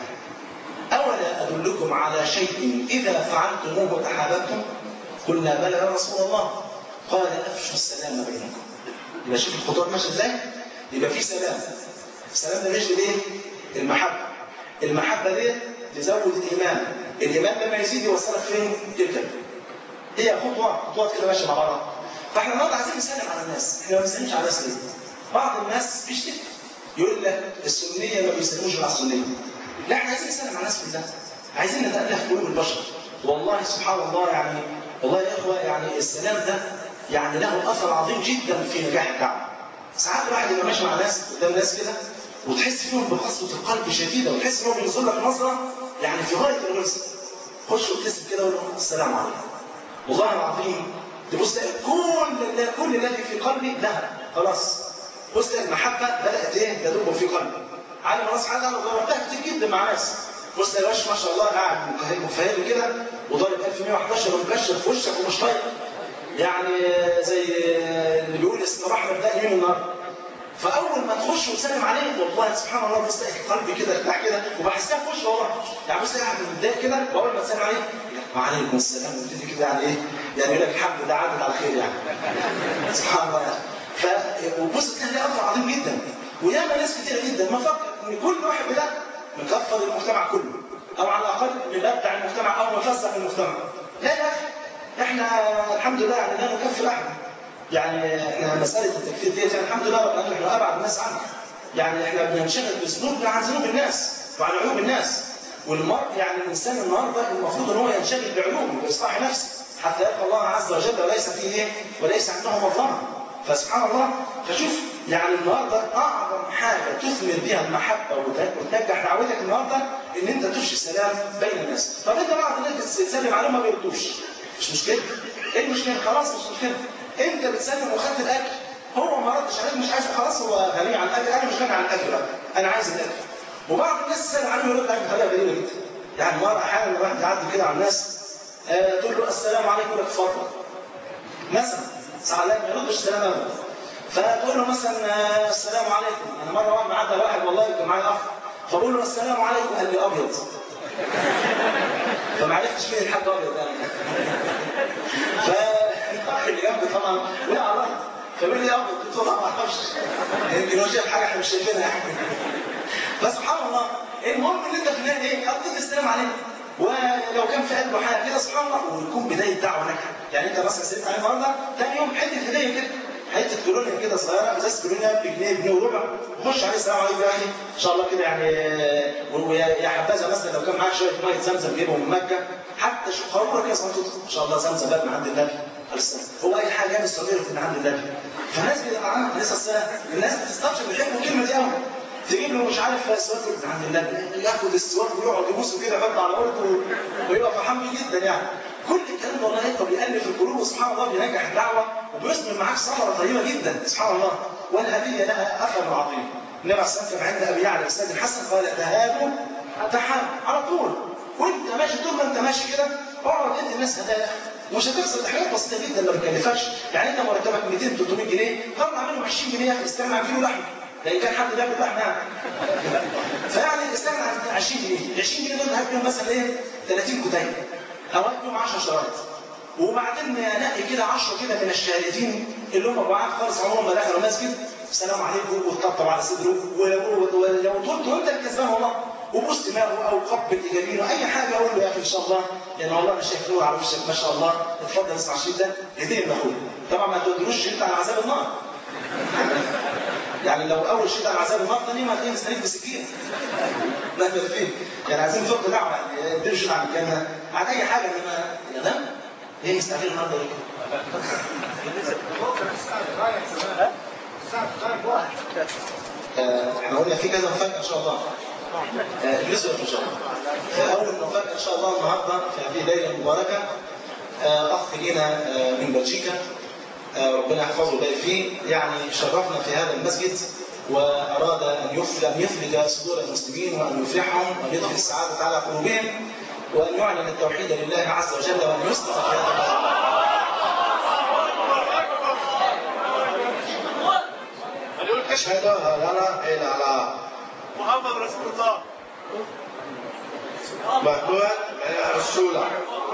[SPEAKER 1] اولا ادلكم على شيء اذا فعلتموه تحاببتم؟ قلنا بلى يا رسول الله. قال افشوا السلام بينكم. يبقى شوف الخطوات ماشيه ازاي؟ يبقى في سلام. السلام ده بيجلب ايه؟ المحبه. المحبه ديت تزود الايمان الايمان لما يزيد يوصلك فين الجنه هي خطوه خطوات كده ماشيه مع بعض فاحنا النهارده عايزين نسلم على الناس احنا ما بنسلمش على الناس ليه بعض الناس بيشتكي يقول لك السنيه ما بيسلموش على السنيه لا احنا عايزين نسلم على الناس كلها عايزين نتالف قلوب البشر والله سبحان الله يعني والله يا اخوه يعني السلام ده يعني له اثر عظيم جدا في نجاح الدعوه ساعات الواحد يبقى ماشي مع ناس قدام ناس كده وتحس فيهم بقسوة القلب شديدة وتحس انهم بينظر لك نظرة يعني في غاية الغلظة خش وابتسم كده وقول له السلام عليكم والله العظيم تبص تلاقي كل كل الذي في قلبي ذهب خلاص بص تلاقي المحبة بدأت ايه تدوب في قلبي على الله سبحانه وتعالى جربتها كتير جدا مع ناس بص تلاقي ما شاء الله قاعد مفهمي كده وضارب 1111 ومكشر في وشك ومش طايق يعني زي اللي بيقول اسم رحمة ده يمين النهارده فاول ما تخش وتسلم عليه والله سبحان الله بص قلبي كده ارتاح كده وبحسها في وشه والله يعني بص قاعد متضايق كده واول ما تسلم عليه وعليكم السلام ويبتدي كده يعني ايه يعني يقول لك الحمد لله عدت على خير يعني سبحان الله يعني ف وبص تلاقي ده امر عظيم جدا وياما ناس كتيره جدا ما فكر ان كل واحد بده مكفر المجتمع كله او على الاقل مبدع المجتمع او مفسح المجتمع لا يا اخي احنا الحمد لله يعني لا نكفر احد يعني احنا مساله التكفير ديت يعني الحمد لله رب العالمين احنا ابعد الناس عنها يعني احنا بننشغل بذنوبنا عن ذنوب الناس وعن عيوب الناس والمرء يعني الانسان النهارده المفروض ان هو ينشغل بعلومه واصلاح نفسه حتى يلقى الله عز وجل وليس فيه ايه؟ وليس عنده مظلمه فسبحان الله فشوف يعني النهارده اعظم حاجه تثمر بها المحبه وتنجح دعوتك النهارده ان انت تفشي السلام بين الناس طب انت بعد انك تسلم عليهم ما بيردوش مش مشكله ايه المشكله خلاص مش مشكله انت بتسلم وخدت الاكل هو ما ردش عليك مش عايز خلاص هو غني عن الاكل انا مش غني عن الاكل بقى انا عايز الاكل وبعض الناس تسال عليه يرد عليك بطريقه غريبه جدا يعني مره احيانا الواحد يعدي كده على الناس آه تقول له السلام عليكم يقول لك اتفضل مثلا زعلان ما يردش السلام ابدا فتقول له مثلا آه السلام عليكم انا مره واحد معدى واحد والله كان معايا اخ فبقول له السلام عليكم قال لي ابيض فما عرفتش مين الحاج ابيض يعني فالاخ اللي جنبي طبعا وقع على الارض فبيقول لي ابيض قلت له لا ما اعرفش يمكن هو شايف حاجه احنا مش شايفينها يعني فسبحان الله المهم ان انت في النهايه ايه قضيت السلام عليه ولو كان في قلبه حاجه كده سبحان الله ويكون بدايه دعوه ناجحه يعني انت مثلا سلمت عليه النهارده ثاني يوم حته هديه كده حته كولونيا كده صغيره ازازه كولونيا بجنيه جنيه وربع خش عليه السلام عليكم يا اخي ان شاء الله كده يعني ويا حبذا مثلا لو كان معاك شويه ميه زمزم جيبهم من مكه حتى شو قاروره كده صنطوط ان شاء الله زمزم بقى من عند النبي عليه السلام هو اي حاجه من السعوديه من عند النبي فالناس كده اه لسه السلام الناس بتستبشر بيحبوا الكلمه دي قوي تجيب له مش عارف سواك من عند النبي ياخد السواك ويقعد يبوسه كده يحط على ارضه ويبقى فرحان بيه جدا يعني كل الكلام ده والله يبقى بيألف القلوب وسبحان الله بينجح الدعوه وبيصبر معاك ثمره طيبه جدا سبحان الله والهديه لها اثر عظيم النبي عليه الصلاه والسلام عند ابي يعلى بسند الحسن قال تهابوا تحاب على طول وانت ماشي طول ما انت ماشي كده اقعد ادي الناس هدايا مش هتخسر حاجات بسيطه جدا ما بتكلفكش يعني انت مرتبك 200 300 جنيه طلع منهم 20 جنيه يا اخي استغنى عن كيلو لحمه لان كان حد بياكل لحمه يعني فيعني استغنى عن 20 جنيه ال 20 جنيه دول هات بيهم مثلا ايه 30 كتيب او هات بيهم 10 شرايط وبعدين نقي كده 10 كده من الشهادتين اللي هم بعاد خالص عمرهم ما دخلوا مسجد السلام عليكم وتطبطب على صدره ولو طلت وانت الكسبان والله وبص دماغه او قبل جبينه اي حاجه اقول له يا اخي ان شاء الله يعني والله انا شايف نور على وشك ما شاء الله اتفضل اسمع الشريط ده هديه من اخويا طبعا ما تقولوش الشريط على عذاب النار يعني لو اول شيء عن عذاب النار ثاني ما هتلاقيه مستنيك بسكين مهما فيه يعني عايزين نفك دعوه يعني اديله شيء عن الجنه عن اي حاجه انما يا دم ليه مستعجل النهارده ليه؟ احنا قلنا في كذا مفاجاه ان شاء الله اجلسوا ان شاء الله في اول مفاجاه ان شاء الله النهارده في هذه الليله المباركه اخ لينا من بلجيكا ربنا يحفظه ويبارك فيه يعني شرفنا في هذا المسجد واراد ان يفرج ان يفرج صدور المسلمين وان يفرحهم وان يدخل السعاده على قلوبهم وان يعلن التوحيد لله عز وجل وان يصلح في هذا
[SPEAKER 2] أشهد أن لا إله إلا الله
[SPEAKER 3] محمد رسول الله
[SPEAKER 2] محمود رسول الله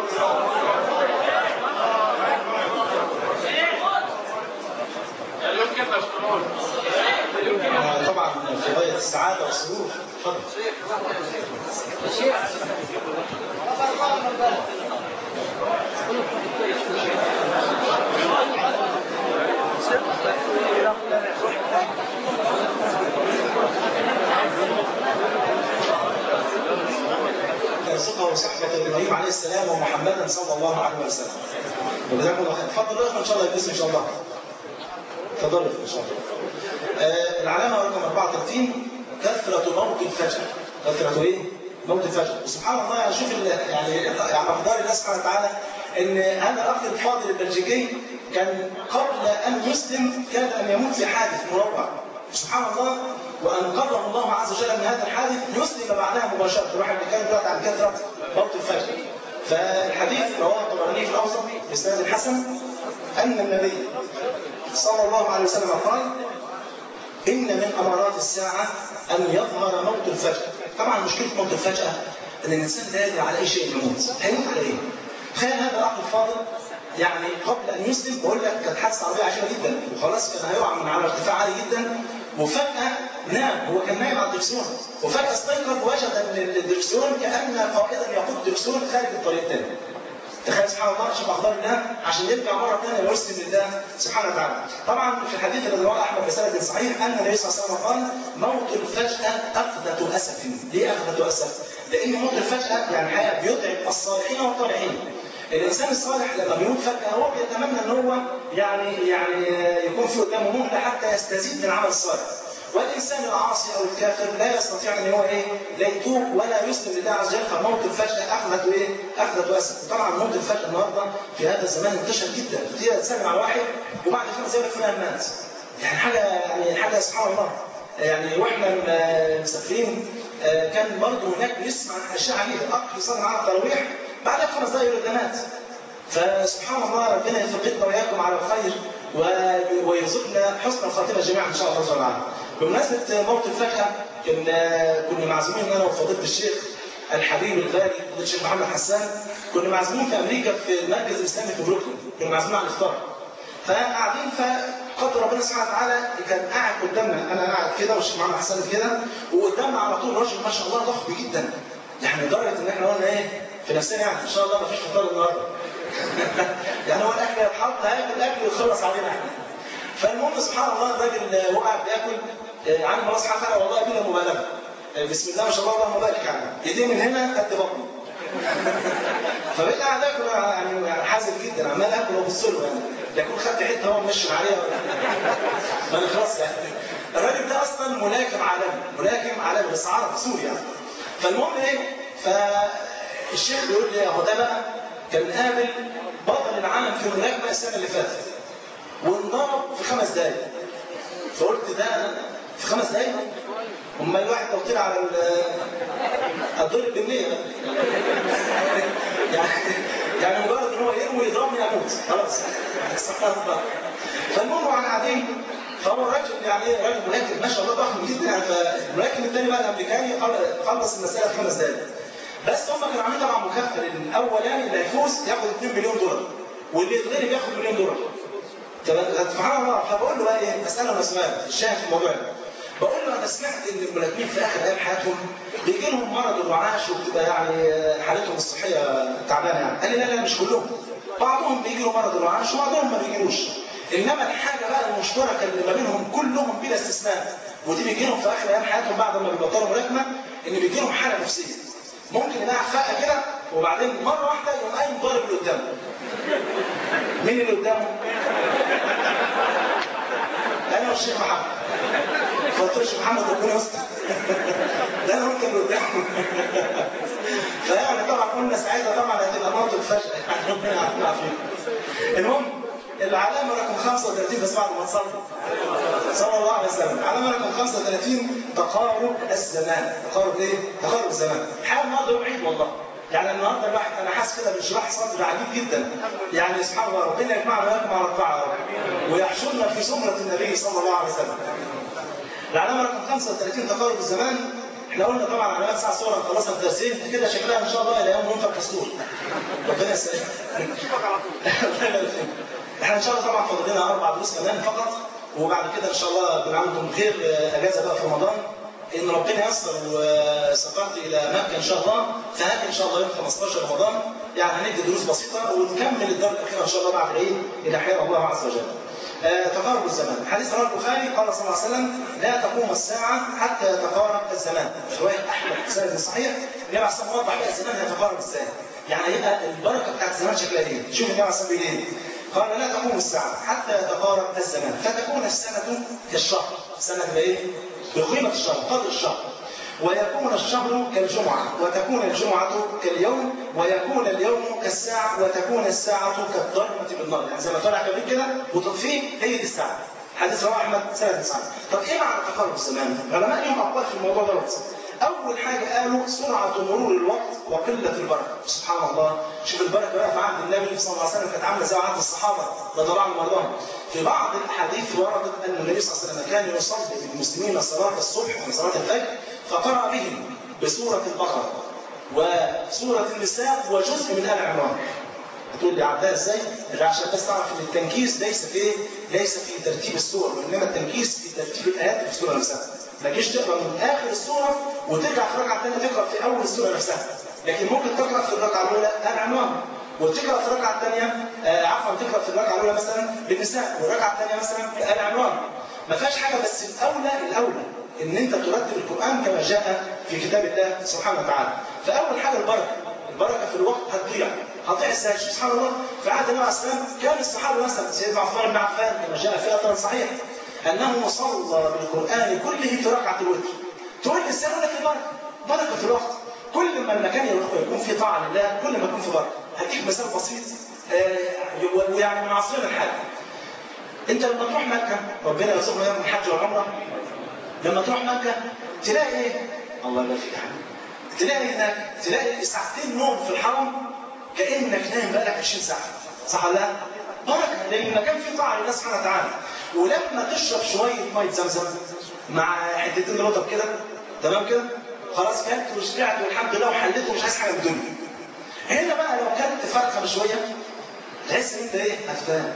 [SPEAKER 3] يمكن مشكورون
[SPEAKER 1] طبعا في غايه السعاده والسرور اتفضل يرزقه صحبة إبراهيم عليه السلام ومحمدا صلى الله عليه وسلم. وجزاكم الله خير. اتفضل اقرا إن شاء الله يلبسوا إن شاء الله. اتفضلوا إن شاء الله. آه العلامة رقم 34 كثرة موت الفجر. كثرة إيه؟ موت الفجر. وسبحان الله يعني شوف ال- يعني يعني أقدار الله سبحانه وتعالى إن هذا الأخ الفاضل البلجيكي كان قبل أن يسلم كاد أن يموت في حادث مروع. سبحان الله وانقذه الله عز وجل من هذا الحادث يسلم بعدها مباشره الواحد بيتكلم دلوقتي عن كثره موت الفجر فالحديث رواه الطبراني في الاوسط باسناد الحسن ان النبي صلى الله عليه وسلم قال إن من أمارات الساعة أن يظهر موت الفجأة طبعا مشكلة موت الفجأة أن الإنسان لا يدري على أي شيء يموت هيموت على إيه؟ تخيل هذا الأخ الفاضل يعني قبل أن يسلم بقول لك كانت حادثة عربية عجيبة جدا وخلاص كان هيقع من على ارتفاع عالي جدا وفجأة نام هو كان نايم على الدركسيون وفجأة استيقظ وجد أن الدركسيون كأن قائدا يقود الدركسيون خارج الطريق الثاني تخيل سبحان الله شوف اخبار الله عشان يرجع مره ثانيه ويسلم لله سبحانه وتعالى. طبعا في الحديث الذي رواه احمد بسند صحيح ان النبي صلى الله عليه وسلم قال موت الفجاه اخذه اسف. ليه اخذه اسف؟ لان موت الفجاه يعني حقيقه بيتعب الصالحين والطالحين. الانسان الصالح لما بيموت فجاه هو بيتمنى ان هو يعني يعني يكون في قدامه مهله حتى يستزيد من العمل الصالح. والانسان العاصي او الكافر لا يستطيع ان هو ايه لا يتوب ولا يسلم لله عز وجل فموت الفجاه اخذته ايه؟ اخذته اسف طبعا موت الفجاه النهارده في هذا الزمان انتشر جدا كتير تسمع واحد وبعد خمس دقايق فلان مات يعني حاجه يعني حاجه سبحان الله يعني واحنا مسافرين كان برضه هناك بنسمع اشياء عجيبه اخ يصلي معانا التراويح بعد خمس دقايق يقول ده مات فسبحان الله ربنا يثبتنا واياكم على الخير ويرزقنا حسن الخاتمه جميعا ان شاء الله تعالى. بمناسبه موت الفجاه كنا كنا معزومين انا وفضيله الشيخ الحبيب الغالي فضيله الشيخ محمد حسان كنا معزومين في امريكا في المركز الاسلامي في بروكلين كنا معزومين على الافطار فقاعدين فقدر ربنا سبحانه وتعالى كان قاعد قدامنا انا قاعد كده والشيخ محمد حسان كده وقدامنا على طول راجل ما شاء الله ضخم جدا يعني لدرجه ان احنا قلنا ايه في نفسنا يعني ان شاء الله ما فيش فطار النهارده يعني هو الاكل يتحط هياكل الاكل ويخلص علينا احنا فالمهم سبحان الله الراجل وقع بياكل عن الله سبحانه وتعالى والله بلا مبالغه بسم الله ما شاء الله اللهم بارك يعني ايديه من هنا قد بطني فبقيت قاعد اكل يعني حازم جدا عمال اكل وابص له يعني يكون خدت حته هو مش عليها ما انا خلاص يعني الراجل ده اصلا ملاكم عالمي ملاكم عالمي بس عربي سوري يعني فالمهم ايه فالشيخ بيقول لي هو ده بقى كان قابل بطل العالم في الملاكمه السنه اللي فاتت وانضرب في خمس دقايق فقلت ده في خمس دقايق اما الواحد لو طلع على الضرب بالنية يعني يعني مجرد ان هو يرمي يضربني اموت خلاص سبحان الله فالمهم واحنا قاعدين فهو الراجل يعني راجل ملاكم ما شاء الله ضخم جدا يعني فالملاكم الثاني بقى الامريكاني خلص المساله في خمس دقايق بس هم كانوا عاملين طبعا مكافاه الاولاني اللي هيفوز ياخد 2 مليون دولار واللي يتغلب ياخد مليون دولار سبحان الله فبقول له بقى ايه بساله سؤال الشاهد في الموضوع بقول له انا سمعت ان الملاكمين في اخر ايام حياتهم بيجي لهم مرض الرعاش وبتبقى يعني حالتهم الصحيه تعبانه يعني قال لي لا لا مش كلهم بعضهم بيجي له مرض الرعاش وبعضهم ما بيجيلوش انما الحاجه بقى المشتركه اللي ما بينهم كلهم بلا استثناء ودي بيجي لهم في اخر ايام حياتهم بعد ما بيبطلوا ملاكمه ان بيجي لهم حاله نفسيه ممكن يلاقي فاقه كده وبعدين مره واحده يقوم قايم ضارب اللي قدامه مين اللي قدامه؟ انا والشيخ محمد فقلت له الشيخ محمد ربنا يستر ده انا قلت اللي قدامه فيعني طبعا قلنا ساعتها طبعا هتبقى موت الفجأة يعني ربنا يعافينا فيه المهم العلامة رقم 35 بس بعد ما تصلي صلى الله عليه وسلم العلامة رقم 35 تقارب الزمان تقارب ايه؟ تقارب الزمان حال النهارده يوم عيد والله يعني النهارده الواحد انا حاسس كده بانشراح صدر عجيب جدا يعني سبحان الله ربنا يجمعنا وياكم على الطاعه ويحشرنا في زمره النبي صلى الله عليه وسلم. العلامه رقم 35 تقارب الزمان احنا قلنا طبعا علامات ساعه صوره خلصنا الدرسين كده شكلها ان شاء الله الى يوم ينفع كسور ربنا يسلمك الله يبارك فيك احنا ان شاء الله طبعا فاضل لنا اربع دروس كمان فقط وبعد كده ان شاء الله يكون عندكم خير اجازه بقى في رمضان ان ربنا ييسر وسافرت الى مكه ان شاء الله فهاجي ان شاء الله يوم 15 رمضان يعني هندي دروس بسيطه ونكمل الدرجه الاخيره ان شاء الله بعد العيد الى حياه الله عز وجل. آه تقارب الزمان، حديث رواه البخاري قال صلى الله عليه وسلم لا تقوم الساعه حتى يتقارب الزمان، في روايه احمد سند صحيح النبي عليه الصلاه والسلام وضح بقى الزمان هيتقارب ازاي؟ يعني يبقى البركه بتاعت الزمان شكلها ايه؟ شوف النبي عليه الصلاه والسلام ايه؟ قال لا تقوم الساعه حتى يتقارب الزمان، فتكون السنه كالشهر، سنه بايه؟ بقيمه الشهر، قدر الشهر. ويكون الشهر كالجمعة وتكون الجمعة كاليوم ويكون اليوم كالساعة وتكون الساعة كالضربة بالنار يعني زي ما طلع كبير كده وتطفيه هي دي الساعة حديث رواه أحمد سنة تسعة طب إيه معنى تقارب الزمان؟ العلماء لهم أقوال في الموضوع دوت اول حاجه قالوا سرعه مرور الوقت وقله البركه سبحان الله شوف البركه بقى في عهد النبي صلى الله عليه وسلم كانت عامله زي عهد الصحابه رضي الله عنهم وارضاهم في بعض الحديث وردت ان النبي صلى الله عليه وسلم كان يصلي بالمسلمين صلاه الصبح وصلاه الفجر فقرا بهم بسوره البقره وسوره النساء وجزء من ال عمران تقول لي عبدها ازاي؟ عشان بس تعرف ان التنكيس ليس في ليس في ترتيب السور وانما التنكيس في ترتيب الايات في السوره نفسها. ما تجيش تقرا من اخر السوره وترجع في الركعه الثانيه تقرا في اول السوره نفسها. لكن ممكن تقرا في الركعه الاولى ال عمران وتقرا في الركعه الثانيه آه عفوا تقرا في الركعه الاولى مثلا بالنساء والركعه الثانيه مثلا ال عمران. ما فيهاش حاجه بس الاولى الاولى ان انت ترتب القران كما جاء في كتاب الله سبحانه وتعالى. فاول حاجه البركه البركه في الوقت هتضيع هتضيع ازاي سبحان الله في عهد النبي عليه الصلاه والسلام كان الصحابه مثلا سيدنا عثمان بن عفان كما جاء في اثر صحيح انه صلى بالقران كله في ركعه الوتر تقول لي ازاي لك البركه بركه في الوقت كل ما المكان يكون فيه طاعه لله كل ما يكون فيه بركه هديك مثال بسيط آه ويعني من عصرنا الحالي انت لما تروح مكه ربنا يرزقنا يوم الحج والعمره لما تروح مكه تلاقي ايه؟ الله يبارك فيك يا حبيبي تلاقي هناك تلاقي ساعتين نوم في الحرم كانك نايم بقالك 20 ساعه صح ولا لا؟ بركه لان المكان فيه طاعه لله سبحانه وتعالى ولما تشرب شويه ميه زمزم مع حتتين رطب كده تمام كده خلاص كلت وشبعت والحمد لله وحليت ومش عايز حاجه من الدنيا هنا بقى لو كلت فرخه بشويه تحس ان انت ايه هفتان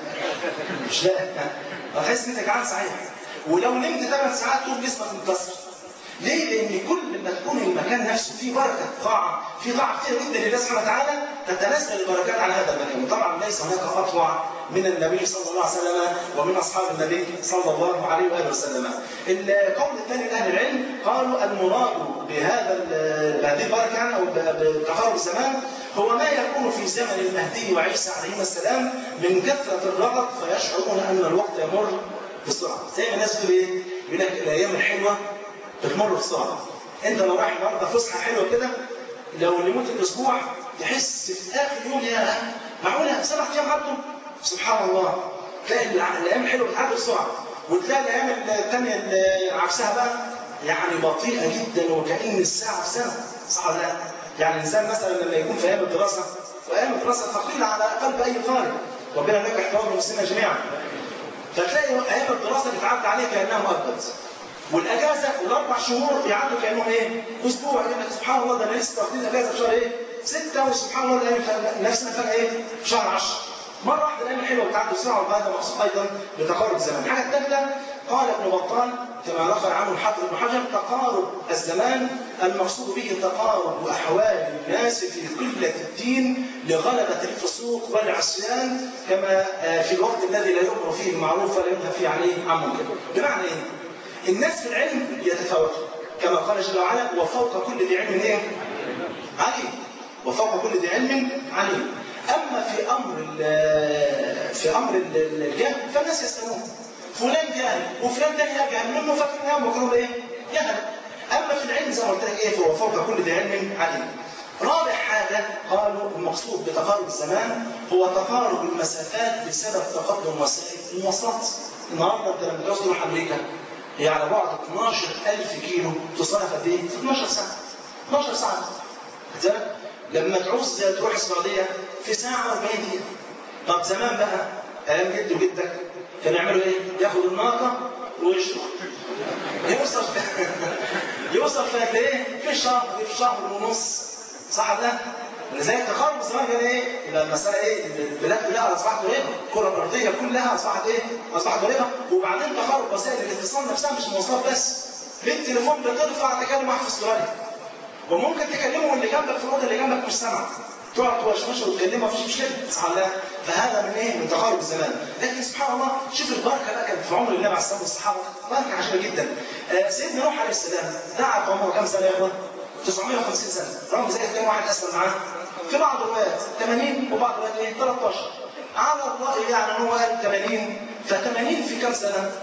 [SPEAKER 1] مش لاقي هتحس ان انت جعان صحيح ولو نمت 8 ساعات تقوم جسمك متكسر ليه؟ لأن كل ما تكون المكان نفسه فيه بركة طاعة، في طاعة كثيرة جدا لله سبحانه وتعالى تتنزل البركات على هذا المكان، وطبعا ليس هناك أطوع من النبي صلى الله عليه وسلم ومن أصحاب النبي صلى الله عليه وآله وسلم. القول الثاني لأهل العلم قالوا المراد بهذا بهذه البركة يعني أو بتقارب الزمان هو ما يكون في زمن المهدي وعيسى عليهما السلام من كثرة الرغب فيشعرون أن الوقت يمر بسرعة. زي ما الناس بتقول إيه؟ يقول لك الأيام الحلوة بتمر بسرعه انت لو رايح النهارده فسحه حلوه كده لو لمده اسبوع تحس في اخر يوم يا معقوله سبع ايام عدوا سبحان الله تلاقي الايام الحلوه بتعدي بسرعه وتلاقي الايام الثانيه اللي عكسها بقى يعني بطيئه جدا وكأن الساعه في سنه صح ولا لا؟ يعني الانسان مثلا لما يكون في ايام الدراسه وايام الدراسه ثقيله على قلب اي طالب ربنا ينجح احترام المسلمين جميعا فتلاقي ايام الدراسه بتعدي عليه كانها مؤبد والاجازه والاربع شهور بيعدوا كانهم ايه؟ اسبوع يقول لك سبحان الله ده انا لسه واخدين اجازه في شهر ايه؟ سته وسبحان الله ده نفسنا فجاه ايه؟ في شهر 10 مره واحده الايام الحلوه بتعدي بسرعه وهذا مقصود ايضا بتقارب الزمان. الحاجه الثالثه قال ابن بطال كما نقل عنه الحافظ ابن حجر تقارب الزمان المقصود به تقارب احوال الناس في قله الدين لغلبه الفسوق والعصيان كما في الوقت الذي لا يؤمر فيه بالمعروف ولا ينهى فيه عليه عن منكر. بمعنى ايه؟ الناس في العلم يتفاوتون كما قال جل وعلا وفوق كل ذي علم ايه؟ عليم وفوق كل ذي علم عليم اما في امر في امر الجهل فالناس يسالون فلان جاهل وفلان تاني اجهل منه فاكر انهم وكانوا ايه؟ جهل اما في العلم زي ما قلت لك ايه فهو فوق كل ذي علم عليم رابع حاجة قالوا المقصود بتقارب الزمان هو تقارب المسافات بسبب تقدم وسائل المواصلات. النهارده انت لما تروح امريكا هي على بعد 12000 كيلو تصرف قد ايه؟ في 12 ساعة. 12 ساعة. بالك؟ لما تعوز تروح السعودية في ساعة و40 دقيقة. طب زمان بقى أيام جد وجدك كانوا يعملوا إيه؟ ياخد الناقة ويشرب. يوصل يوصل في قد إيه؟ في شهر في شهر ونص. صح ده؟ لذلك تقارب الزمان كان ايه؟ يبقى المساله ايه؟ البلاد كلها اصبحت قريبه، الكره الارضيه كلها اصبحت ايه؟ اصبحت قريبه، وبعدين تقارب وسائل الاتصال نفسها مش المواصلات بس. بالتليفون بترفع تكلم واحد في استراليا. وممكن تكلمه اللي جنبك في الاوضه اللي جنبك مش سامع. تقعد توشوشه وتكلمه مفيش مشكله، صح ولا فهذا من ايه؟ من تقارب الزمان. لكن سبحان الله شوف البركه بقى كانت في عمر النبي عليه الصلاه والصحابه بركه عجيبه جدا. آه سيدنا نوح عليه السلام دعا قومه كم سنه يا اخوان؟ 950 سنه، رغم ذلك كم واحد اسلم معاه؟ في بعض الروايات 80 وبعض الروايات ايه 13 على الرأي يعني هو قال 80 ف 80 في كم سنة؟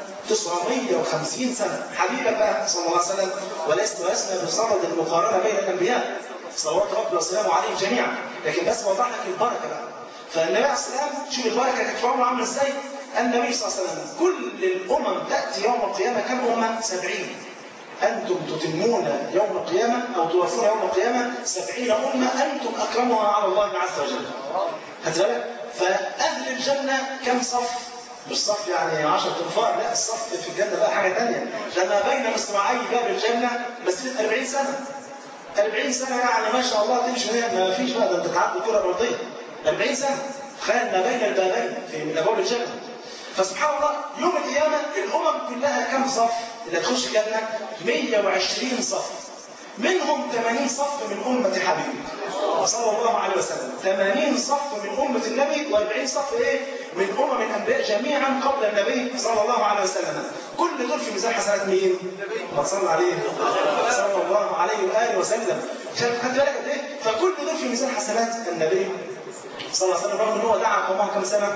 [SPEAKER 1] 950 سنة حبيبك بقى صلى الله عليه وسلم ولست ولسنا بصدد المقارنة بين الأنبياء صلوات ربي وسلامه عليهم جميعا لكن بس وضح لك البركة بقى فالنبي عليه السلام شوف البركة كانت في عمره عاملة ازاي؟ النبي صلى الله عليه وسلم كل الأمم تأتي يوم القيامة كم أمة؟ 70 أنتم تتمون يوم القيامة أو توفون يوم القيامة سبعين أمة أنتم أكرمها على الله عز وجل خدت بالك؟ فأهل الجنة كم صف؟ مش صف يعني 10 انفار لا الصف في الجنة بقى حاجة ثانية لما بين مصراعي باب الجنة مسيرة 40 سنة 40 سنة يعني ما شاء الله تمشي هنا ما فيش بقى ده انت تعدي كرة أرضية 40 سنة تخيل ما بين البابين في من أبواب الجنة فسبحان الله يوم القيامة الأمم كلها كم صف اللي تخش الجنة 120 صف منهم 80 صف من أمة حبيبي صلى الله عليه وسلم 80 صف من أمة النبي و40 صف إيه من أمم الأنبياء جميعا قبل النبي صلى الله عليه وسلم كل دول في ميزان حسنات مين؟ ما صلى عليه صلى الله عليه وآله وسلم شايف خدت بالك قد إيه؟ فكل دول في ميزان حسنات النبي صلى الله عليه وسلم رغم ان هو دعا قومه كم سنه؟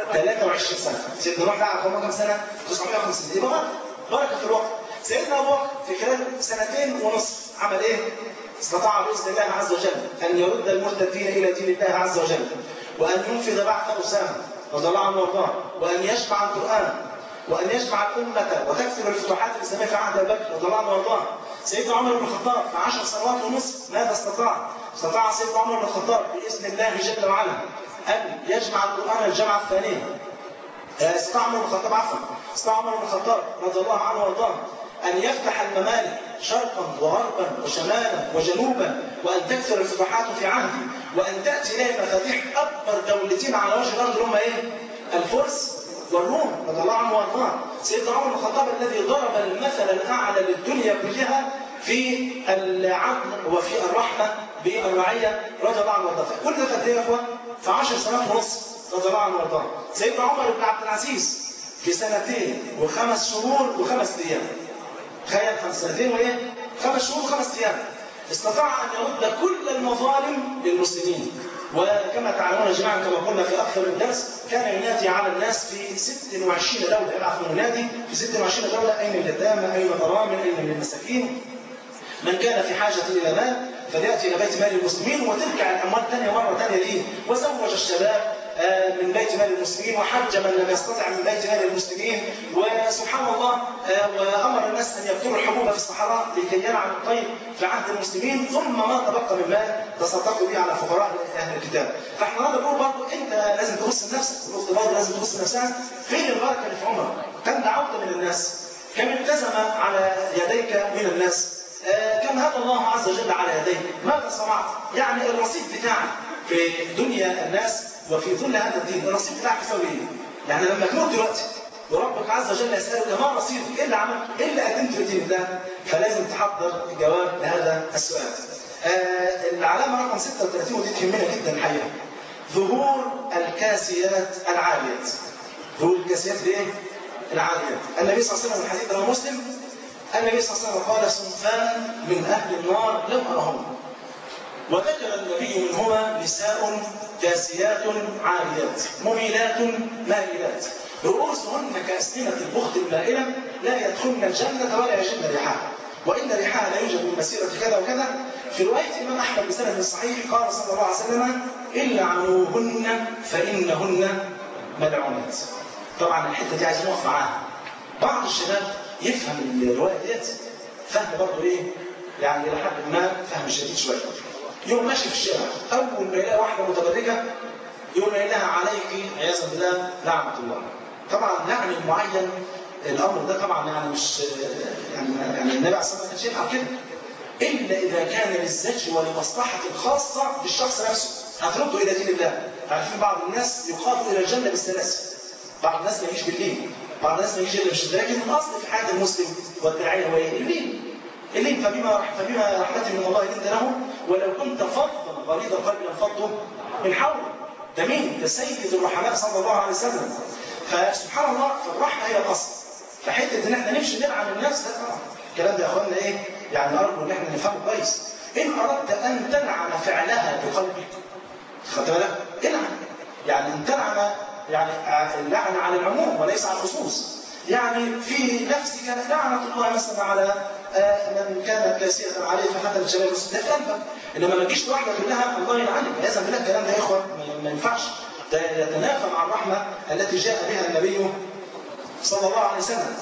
[SPEAKER 1] 23 سنه سيدنا نوح دعا قومه كم سنه؟ 950 يبقى بركه بركه في الوقت سيدنا ابو بكر في خلال سنتين ونصف عمل ايه؟ استطاع باذن الله عز وجل ان يرد المرتدين الى دين الله عز وجل وان ينفذ بعث اسامه رضي الله عنه وارضاه وان يجمع القران وان يجمع الامه وتكثر الفتوحات الاسلاميه في عهد ابي بكر رضي الله عنه وارضاه سيدنا عمر بن الخطاب مع 10 سنوات ونصف ماذا استطاع؟ استطاع سيدنا عمر بن الخطاب باذن الله جل وعلا ان يجمع القران الجمعه الثانيه استطاع عمر بن الخطاب عفوا استطاع عمر بن الخطاب رضي الله عنه وارضاه ان يفتح الممالك شرقا وغربا وشمالا وجنوبا وان تكثر الفتوحات في عهده وان تاتي اليه مفاتيح اكبر دولتين على وجه الارض اللي هم ايه؟ الفرس والروم رضي الله عنه وارضاه سيدنا عمر بن الخطاب الذي ضرب المثل الاعلى للدنيا كلها في العدل وفي الرحمه بالرعيه رضي الله عنه وارضاه كل ده قد ايه يا اخوان؟ في 10 سنوات ونص رضي الله عنه وارضاه سيدنا عمر بن عبد العزيز في سنتين وخمس شهور وخمس ايام تخيل خمس سنتين وايه؟ خمس شهور وخمس ايام استطاع ان يرد كل المظالم للمسلمين وكما تعلمون جميعا كما قلنا في اكثر الدرس كان ينادي على الناس في 26 دوله يبعث منادي في 26 دوله اين اليتامى اين الارامل اين المساكين من كان في حاجه الى مال فلياتي الى بيت مال المسلمين وترجع الاموال ثانيه مره ثانيه ليه؟ وزوج الشباب من بيت مال المسلمين وحج من لم يستطع من بيت مال المسلمين وسبحان الله وامر الناس ان يبذلوا الحبوب في الصحراء لكي ينعم الطيب في عهد المسلمين ثم ما تبقى من مال تصدقوا به على فقراء اهل الكتاب فاحنا هذا بنقول برضه انت لازم تبص لنفسك الاخت برضه لازم تبص لنفسها فين البركه اللي في عمرك؟ كم دعوت من الناس؟ كم التزم على يديك من الناس؟ كم هدى الله عز وجل على يديك؟ ماذا صنعت؟ يعني الرصيد بتاعك في دنيا الناس وفي ظل هذا الدين الرصيد بتاعك يساوي ايه؟ يعني لما تموت دلوقتي وربك عز وجل يسألك ما رصيدك؟ ايه اللي عملت؟ ايه اللي قدمته لدين الله؟ فلازم تحضر جواب لهذا السؤال. آه العلامة رقم 36 ودي تهمنا جدا الحقيقة. ظهور الكاسيات العاليات. ظهور الكاسيات الايه؟ العاليات. النبي صلى الله عليه وسلم الحديث رواه مسلم النبي صلى الله عليه وسلم قال صنفان من اهل النار لم ارهم وذكر النبي منهما نساء كاسيات عاريات مميلات مائلات رؤوسهن كأسنمة البخت المائلة لا يدخلن الجنة ولا يجدن ريحها وإن ريحها لا يوجد من مسيرة كذا وكذا في رواية الإمام أحمد بسند صحيح قال صلى الله عليه وسلم إلا عنوهن فإنهن ملعونات طبعا الحتة دي عايزين نقف معاها بعض الشباب يفهم الرواية ديت فهم برضه إيه يعني إلى حد ما فهم شديد شوية يوم ماشي في الشارع اول ما يلاقي واحده متبرجه يقول لها عليك عياذا بالله لعنه الله طبعا لعن معين الامر ده طبعا يعني مش يعني يعني النبي عليه الصلاه والسلام ما كانش يفعل كده الا اذا كان للزج ولمصلحه خاصه بالشخص نفسه هترده الى دين الله عارفين بعض الناس يقاد الى الجنه بالسلاسل بعض الناس ما يجيش بالليل بعض الناس ما يجيش الا بالشده لكن الاصل في حياه المسلم والداعيه هو ايه؟ الليل الليل فبما فبما رحمة من الله لنت له ولو كنت فظا غليظ القلب لانفضوا من حولك ده مين؟ ده سيد الرحماء صلى الله عليه وسلم فسبحان الله فالرحمة هي الأصل فحتة إن احنا نمشي نلعن الناس لا طبعا الكلام ده يا اخوانا ايه؟ يعني أرجو إن احنا نفهمه كويس إن أردت أن تلعن فعلها بقلبك خدت بالك؟ العن يعني أن تلعن يعني اللعن على العموم وليس على الخصوص يعني في نفسك لعنة الله مثلا على من كانت كاسية عليه فحتى الجلال ده في قلبك انما ما تجيش واحده تقول لها الله يلعنك لازم بالله الكلام ده يا اخوان ما ينفعش ده يتنافى مع الرحمه التي جاء بها النبي صلى الله عليه وسلم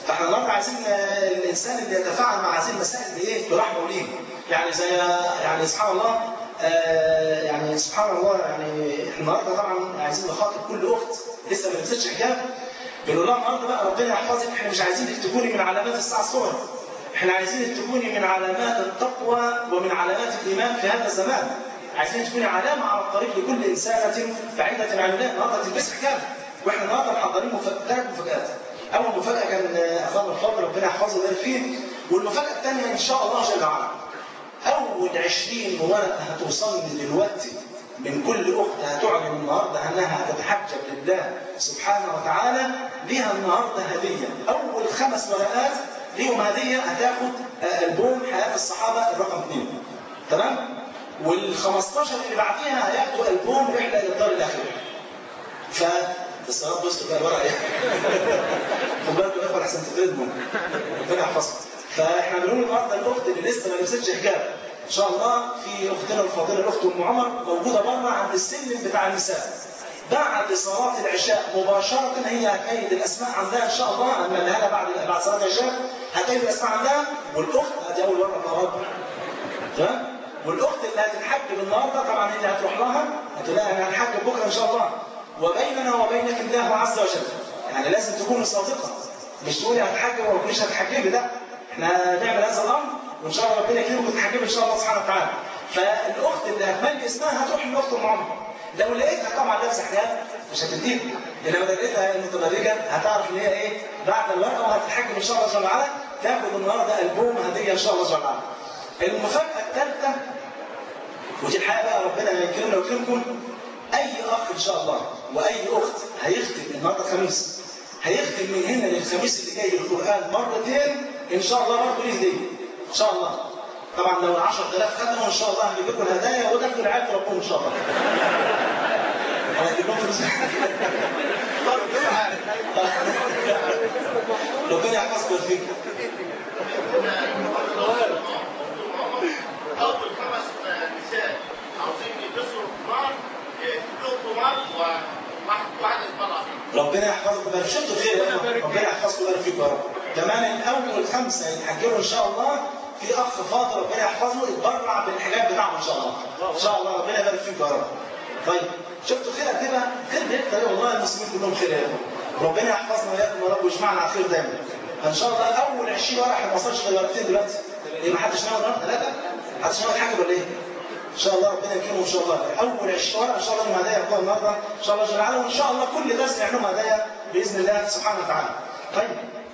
[SPEAKER 1] فاحنا النهارده عايزين آه، الانسان اللي يتفاعل مع هذه المسائل بايه؟ برحمه ولين. يعني زي يعني سبحان الله آه، يعني سبحان الله يعني احنا النهارده طبعا عايزين نخاطب كل اخت لسه ما لبستش حجاب بنقول لها النهارده بقى ربنا يحفظك احنا مش عايزينك تكوني من علامات الساعه الصغرى. احنا عايزينك تكوني من علامات التقوى ومن علامات الايمان في هذا الزمان. عايزين تكوني علامه على الطريق لكل انسانه بعيده عن الله النهارده تلبسي حجاب واحنا النهارده محضرين مفاجات مفاجات. اول مفاجاه كان اخونا الفاضل ربنا يحفظه ويبارك فيه والمفاجاه الثانيه ان شاء الله جل وعلا اول 20 ورقه هتوصلني دلوقتي من كل اخت هتعلن النهارده انها هتتحجب لله سبحانه وتعالى ليها النهارده هديه اول خمس ورقات ليهم هديه هتاخد آه، البوم حياه الصحابه الرقم اثنين تمام وال 15 اللي بعديها هياخدوا البوم رحله للدار الاخره ف الصلاه بصوا بقى الورقه ايه خد بالكم يا اخوان احسن تتردموا ربنا يحفظكم فاحنا بنقول النهارده الاخت اللي لسه ما لبستش حجاب ان شاء الله في اختنا الفاضله الاخت ام عمر موجوده بره عند السلم بتاع النساء بعد صلاه العشاء مباشره هي هتأيد الاسماء عندها ان شاء الله اما لها بعد بعد صلاه العشاء هتأيد الاسماء عندها والاخت ادي اول مره في تمام والاخت اللي هتتحجب النهارده طبعا اللي هتروح لها هتقول لها انا هتحجب بكره ان شاء الله وبيننا وبينك الله عز وجل يعني لازم تكوني صادقه مش تقولي هتحجب وما تكونيش هتحجبي لا احنا نعمل هذا الامر وان شاء الله ربنا يكرمك وتحجبي ان شاء الله سبحانه وتعالى فالاخت اللي هتملي اسمها هتروح للاخت ام عمر لو لقيتها طبعا لابسه حجاب مش هتديك انما لو لقيتها متبرجه هتعرف ان هي ايه بعد الورقه وهتتحجب ان شاء الله جل وعلا تاخد النهارده البوم هديه ان شاء الله جل وعلا المفاجاه الثالثه ودي الحقيقه بقى ربنا يكرمنا ويكرمكم اي اخ ان شاء الله واي اخت هيختم النهارده الخميس هيختم من هنا للخميس اللي جاي القران مرتين ان شاء الله برضه ليه هديه ان شاء الله طبعا لو 10000 ختموا ان شاء الله هنجيب لكم الهدايا وتاخدوا رعايه ربكم ان شاء الله هنجيب لكم فلوس ربنا يحفظكم ويرفيكم
[SPEAKER 3] اول خمس نساء عاوزين يلبسوا القمار يجيبوا قمار وواحد واحد يطلع
[SPEAKER 1] ربنا يحفظكم ويبارك شفتوا خير يا اخوان ربنا يحفظكم ويبارك فيكم يا رب كمان الاول خمسه يتحجبوا ان شاء الله في اخ فاضل ربنا يحفظه يتبرع بالحجاب بتاعه ان شاء الله ان شاء الله ربنا يبارك فيكم يا رب طيب شفتوا خير قد ايه بقى؟ خير بيكتر ايه والله المسلمين كلهم خير يا اخوان ربنا يحفظنا واياكم يا رب ويجمعنا على خير دايما ان شاء الله اول 20 ورقه احنا ما وصلش غير ورقتين دلوقتي ايه ما حدش ناوي النهارده لا لا محدش ناوي يتحجب ولا ايه؟ ان شاء الله ربنا يكرمه ان شاء الله اول 20 ورقه ان شاء الله لهم هدايا ياخدوها النهارده ان شاء الله جل وعلا وان شاء الله كل درس يعملهم هدايا باذن الله سبحانه وتعالى طيب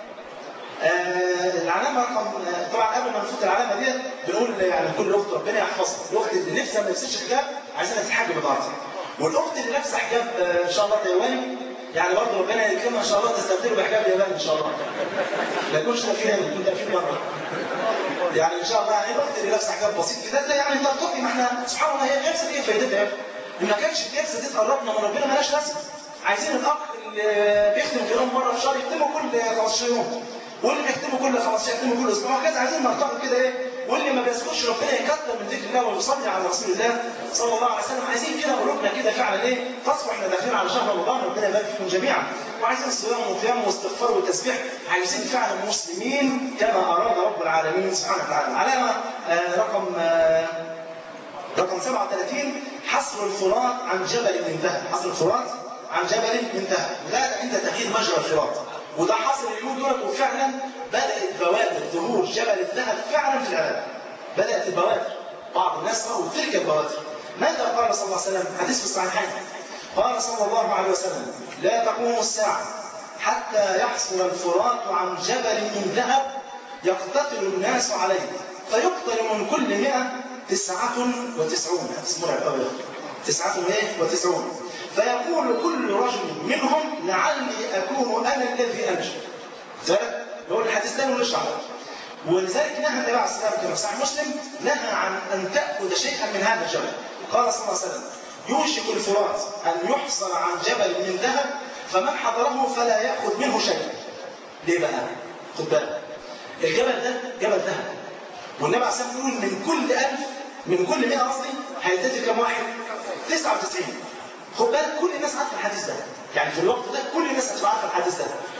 [SPEAKER 1] آه العلامه رقم آه طبعا قبل ما نفوت العلامه ديت بنقول يعني كل اخت ربنا يحفظها الاخت اللي لسه ما لبستش حجاب عايزينها تتحجب النهارده والاخت اللي لابسه حجاب آه ان شاء الله تايواني يعني برضه ربنا يكرمها ان شاء الله تستبدله بحجاب ياباني ان شاء الله ما يكونش تفكير هنا يكون تفكير مره يعني ان شاء الله يعني الاخت اللي لابسه حجاب بسيط كده ده يعني ترتقي ما احنا سبحان الله هي اللبسه دي فايدتها ايه؟ ان ما كانتش اللبسه دي تقربنا من ربنا مالهاش لازمه عايزين الاخ اللي بيختم كلام مره في الشهر يختمه كل 15 يوم واللي بيختمه كل 15 يختمه كل اسبوع وهكذا عايزين نرتقي كده ايه واللي ما بيذكرش ربنا يكتر من ذكر الله ويصلي على رسول الله صلى الله عليه وسلم عايزين كده قلوبنا كده فعلا ايه تصبح احنا داخلين على شهر رمضان ربنا يبارك فيكم جميعا وعايزين صيام وقيام واستغفار وتسبيح عايزين فعلا مسلمين كما اراد رب العالمين سبحانه وتعالى علامه آه رقم آه رقم 37 حصر الفرات عن جبل من ذهب حصر الفرات عن جبل من ذهب وده عند تغيير مجرى الفرات وده حصل اليوم دولت وفعلا بدات بوادر ظهور جبل الذهب فعلا في العراق بدات البوادر بعض الناس راوا تلك البوادر ماذا قال صلى الله عليه وسلم حديث في الصحيحين قال صلى الله عليه وسلم لا تقوم الساعه حتى يحصل الفرات عن جبل من ذهب يقتتل الناس عليه فيقتل من كل مئة تسعة وتسعون اسمه العبارة تسعة ايه وتسعون فيقول كل رجل منهم لعلي أكون أنا الذي أنجو ذلك هو الحديث ده نشرح ولذلك نهى النبي عليه الصلاه والسلام كما صحيح مسلم نهى عن ان تاخذ شيئا من هذا الجبل قال صلى الله عليه وسلم يوشك الفرات ان يحصل عن جبل من ذهب فمن حضره فلا ياخذ منه شيئا ليه بقى؟ خد بالك الجبل ده جبل ذهب والنبي عليه الصلاه والسلام يقول من كل ألف من كل 100 قصدي هيتدي كم واحد؟ 99 خد بالك كل الناس عارفه الحديث ده يعني في الوقت ده كل الناس هتبقى عارفه الحديث ده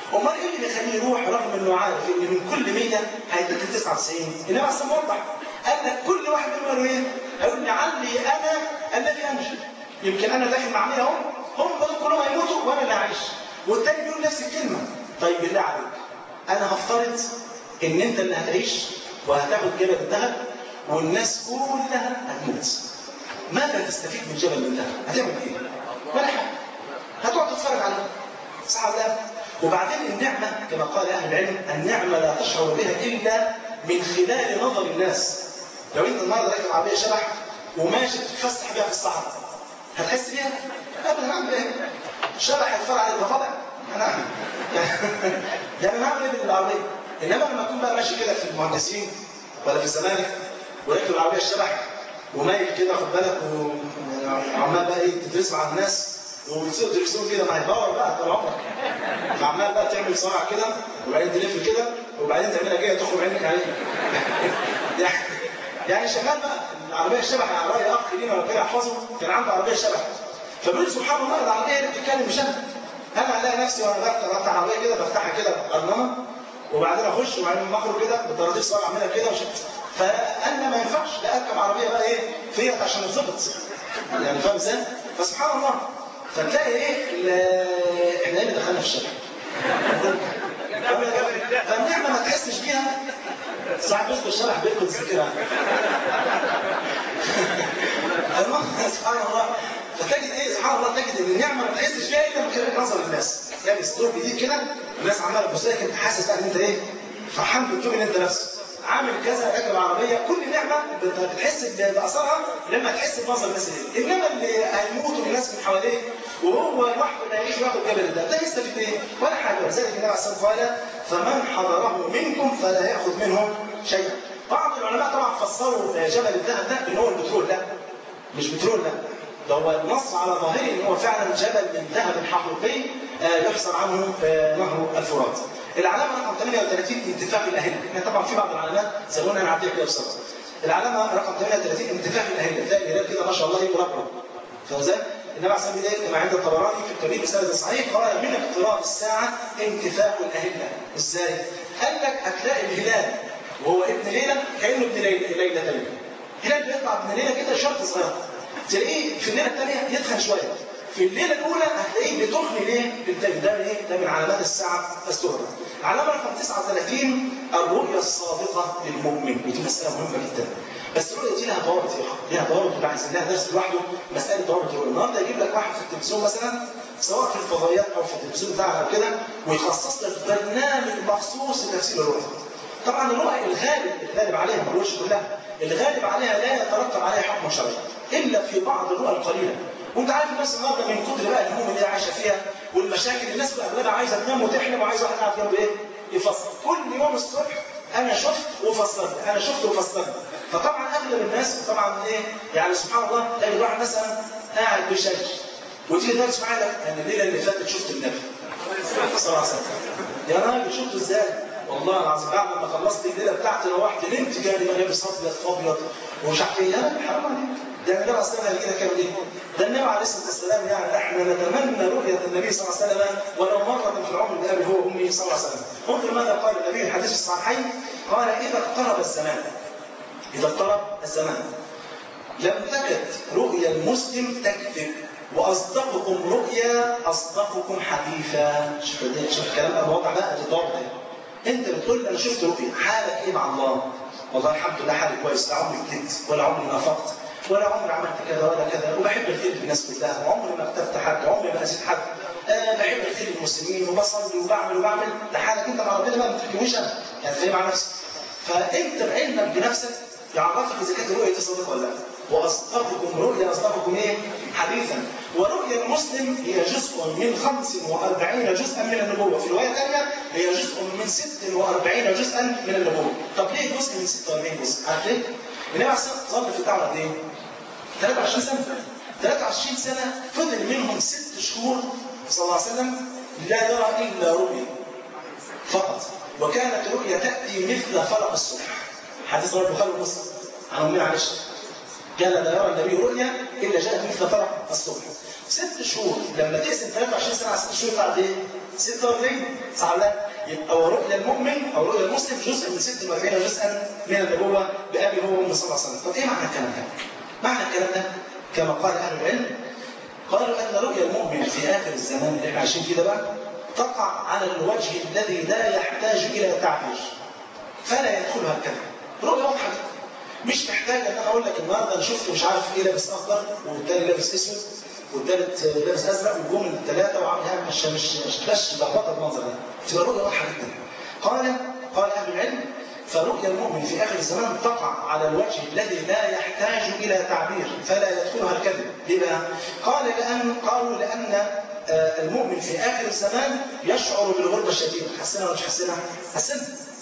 [SPEAKER 1] امال ايه اللي يخليه يروح رغم انه عارف ان من كل 100 هيديك 99 انما اصلا موضح قال لك كل واحد منهم قالوا ايه؟ هيقول لعلي انا الذي انجو يمكن انا داخل مع 100 اهو هم دول كلهم هيموتوا وانا اللي هعيش والتاني بيقول نفس الكلمه طيب بالله عليك انا هفترض ان انت اللي هتعيش وهتاخد جبل الذهب والناس كلها هتموت ماذا تستفيد من جبل الذهب؟ هتعمل ايه؟ ولا حاجه هتقعد تتفرج عليه صح ولا لا؟ وبعدين النعمة كما قال أهل العلم النعمة لا تشعر بها إلا من خلال نظر الناس لو أنت النهارده راكب عربية شبح وماشي تتفسح بيها في الصحراء هتحس بيها؟ أبدا هعمل إيه؟ شبح هيتفرج على الضفادع أنا أعمل يعني أنا هعمل إيه بالعربية؟ إنما لما أكون بقى ماشي كده في المهندسين ولا في الزمالك وراكب العربية الشبح ومايل كده خد بالك وعمال بقى ايه تدرس مع الناس وبتصير ترسموا كده ما هيدور بقى طول عمرك فعمال بقى تعمل صراع كده وبعدين تلف كده وبعدين تعملها جايه تخرج عينك عليه يعني يعني شغال بقى العربيه الشبح على راي اخ لينا وكده احفظه كان عنده عربيه شبح فبيقول سبحان الله العربيه اللي بتتكلم مش انا انا الاقي نفسي وانا بفتح بفتح العربيه كده بفتحها كده بقرنمه وبعدين اخش وبعدين لما اخرج كده بالطراطيف صار اعملها كده وش... فانا ما ينفعش لا اركب عربيه بقى ايه فيت عشان اتظبط يعني فاهم ازاي؟ فسبحان الله فتلاقي ايه احنا ايه اللي دخلنا في الشركه فالنعمه ما تحسش بيها صاحب بيذكر الشرح بيركض الذاكره المهم سبحان الله فتجد ايه سبحان الله تجد ان النعمه ما تحسش بيها الا من خلال نظر الناس يعني اسلوب جديد كده الناس عماله تبص لك انت حاسس بقى ان انت ايه فرحان بالدور ان انت نفسك عامل كذا راكب عربيه كل نعمه بتحس باثرها لما تحس بنظر الناس دي انما اللي هيموتوا الناس من حواليه وهو لوحده اللي هيعيش وياخد جبل ده ده يستفيد ايه؟ ولا حاجه ولذلك النبي عليه الصلاه قال فمن حضره منكم فلا ياخذ منه شيئا بعض العلماء طبعا فسروا جبل الذهب ده ان هو البترول لا مش بترول لا ده هو النص على ظاهره ان هو فعلا جبل من ذهب حقيقي يحصل عنه نهر الفرات العلامة رقم 38 اتفاق الأهلة، احنا طبعا في بعض العلامات زودنا نعديها كده بسرعة. العلامة رقم 38 اتفاق الأهلة، تلاقي الهلال كده ما شاء الله ايه مربع. فاهم ازاي؟ النبي عليه الصلاة والسلام كما عند الطبراني في الكبير بسند صحيح قال من اقتراب الساعة انتفاق الأهلة. ازاي؟ قال لك هتلاقي الهلال وهو ابن ليلة كأنه ابن ليلة ليلتين. هلال بيطلع ابن ليلة كده شرط صغير. تلاقيه في الليلة الثانية يدخن شوية. في الليلة الأولى هتلاقيه بتغني ليه؟ بالتالي ده ايه؟ ده من علامات الساعة الصغرى. علامة رقم 39 الرؤية الصادقة للمؤمن ودي مسألة مهمة جدا. بس الرؤية دي لها ضوابط يا اخي، لها ضوابط وده عايزين لها درس لوحده مسألة ضوابط الرؤية. النهارده يجيب لك واحد في التلفزيون مثلا سواء في الفضائيات أو في التلفزيون بتاعنا أو كده ويخصص لك برنامج مخصوص لتفسير الرؤية. طبعا الرؤية الغالب الغالب عليها ما بقولش كلها، الغالب عليها لا يترتب عليها حكم شرعي إلا في بعض الرؤى القليلة وانت عارف الناس النهارده من كتر بقى الهموم اللي هي عايشه فيها والمشاكل الناس بقى اغلبها عايزه تنام وتحلم وعايز واحد قاعد جنبه ايه؟ يفسر كل يوم الصبح انا شفت وفسرت انا شفت وفسرت فطبعا اغلب الناس طبعا ايه يعني سبحان الله تلاقي واحد مثلا قاعد بيشجع وتيجي درس معايا لك انا الليله اللي فاتت شفت النبي صلى الله عليه وسلم يا راجل شفته ازاي؟ والله العظيم بعد ما خلصت الليله بتاعتي روحت نمت جالي بقى لابس ابيض في ابيض ومش عارف ايه يا حرام عليك ده النبي عليه الصلاه والسلام كده ايه؟ ده النبي عليه الصلاه والسلام يعني احنا نتمنى رؤيه النبي صلى الله عليه وسلم ولو مره في العمر بابي هو وامي صلى الله عليه وسلم. انظر ماذا قال النبي في الحديث الصحيحين قال اذا اقترب الزمان اذا اقترب الزمان لم تكد رؤيا المسلم تكذب واصدقكم رؤيا اصدقكم حديثا شوف شوف الكلام انا واضح بقى الضابط انت بتقول انا شفت رؤيا حالك ايه مع الله؟ والله الحمد لله حالي كويس لا عمري كذبت ولا عمري نافقت ولا عمري عملت كذا ولا كذا وبحب الخير للناس كلها وعمري ما اغتبت حد وعمري ما اذيت حد أه بحب الخير للمسلمين وبصلي وبعمل وبعمل ده حالك انت مع ربنا بقى ما تحكموش انا يعني فاهم مع نفسك فانت بعلمك بنفسك يعرفك اذا كانت الرؤيه دي صادقه ولا لا واصدقكم رؤيا اصدقكم ايه؟ حديثا ورؤيا المسلم هي جزء من 45 جزءا من النبوه في روايه ثانيه هي جزء من 46 جزءا من النبوه طب ليه جزء من 46 جزء؟ عارف ليه؟ النبي عليه الصلاه والسلام ظل في الدعوه قد ايه؟ 23 سنه 23 سنه فضل منهم ست شهور صلى الله عليه وسلم لا يرى الا رؤيا فقط وكانت رؤيا تاتي مثل فلق الصبح حديث رواه البخاري ومسلم عن امنا عائشه قال لا يرى النبي رؤيا الا جاءت مثل فلق الصبح ست شهور لما تقسم 23 سنه على ست شهور بعد ايه؟ 46 صح لا؟ يبقى ورؤيا المؤمن او رؤيا المسلم جزء من 46 جزءا من النبوه بابي هو وامه صلى الله عليه وسلم. طب ايه معنى الكلام ده؟ معنى الكلام ده كما قال اهل العلم قالوا ان رؤيا المؤمن في اخر الزمان اللي احنا عايشين فيه ده بقى تقع على الوجه الذي لا يحتاج الى تعبير فلا يدخلها الكلام. رؤيا واضحه جدا. مش محتاج ان انا اقول لك النهارده انا شفت مش عارف ايه لابس اخضر والتاني لابس اسود والتالت لابس ازرق وجم الثلاثه وعامل يعني مش مش مش تبقاش لخبطه المنظر ده تبقى رؤيه واضحه جدا قال قال اهل العلم فرؤيا المؤمن في اخر الزمان تقع على الوجه الذي لا يحتاج الى تعبير فلا يدخلها الكذب ليه بقى؟ قال لان قالوا لان المؤمن في اخر الزمان يشعر بالغربه الشديده حسنا ولا مش حسنا؟ حسنا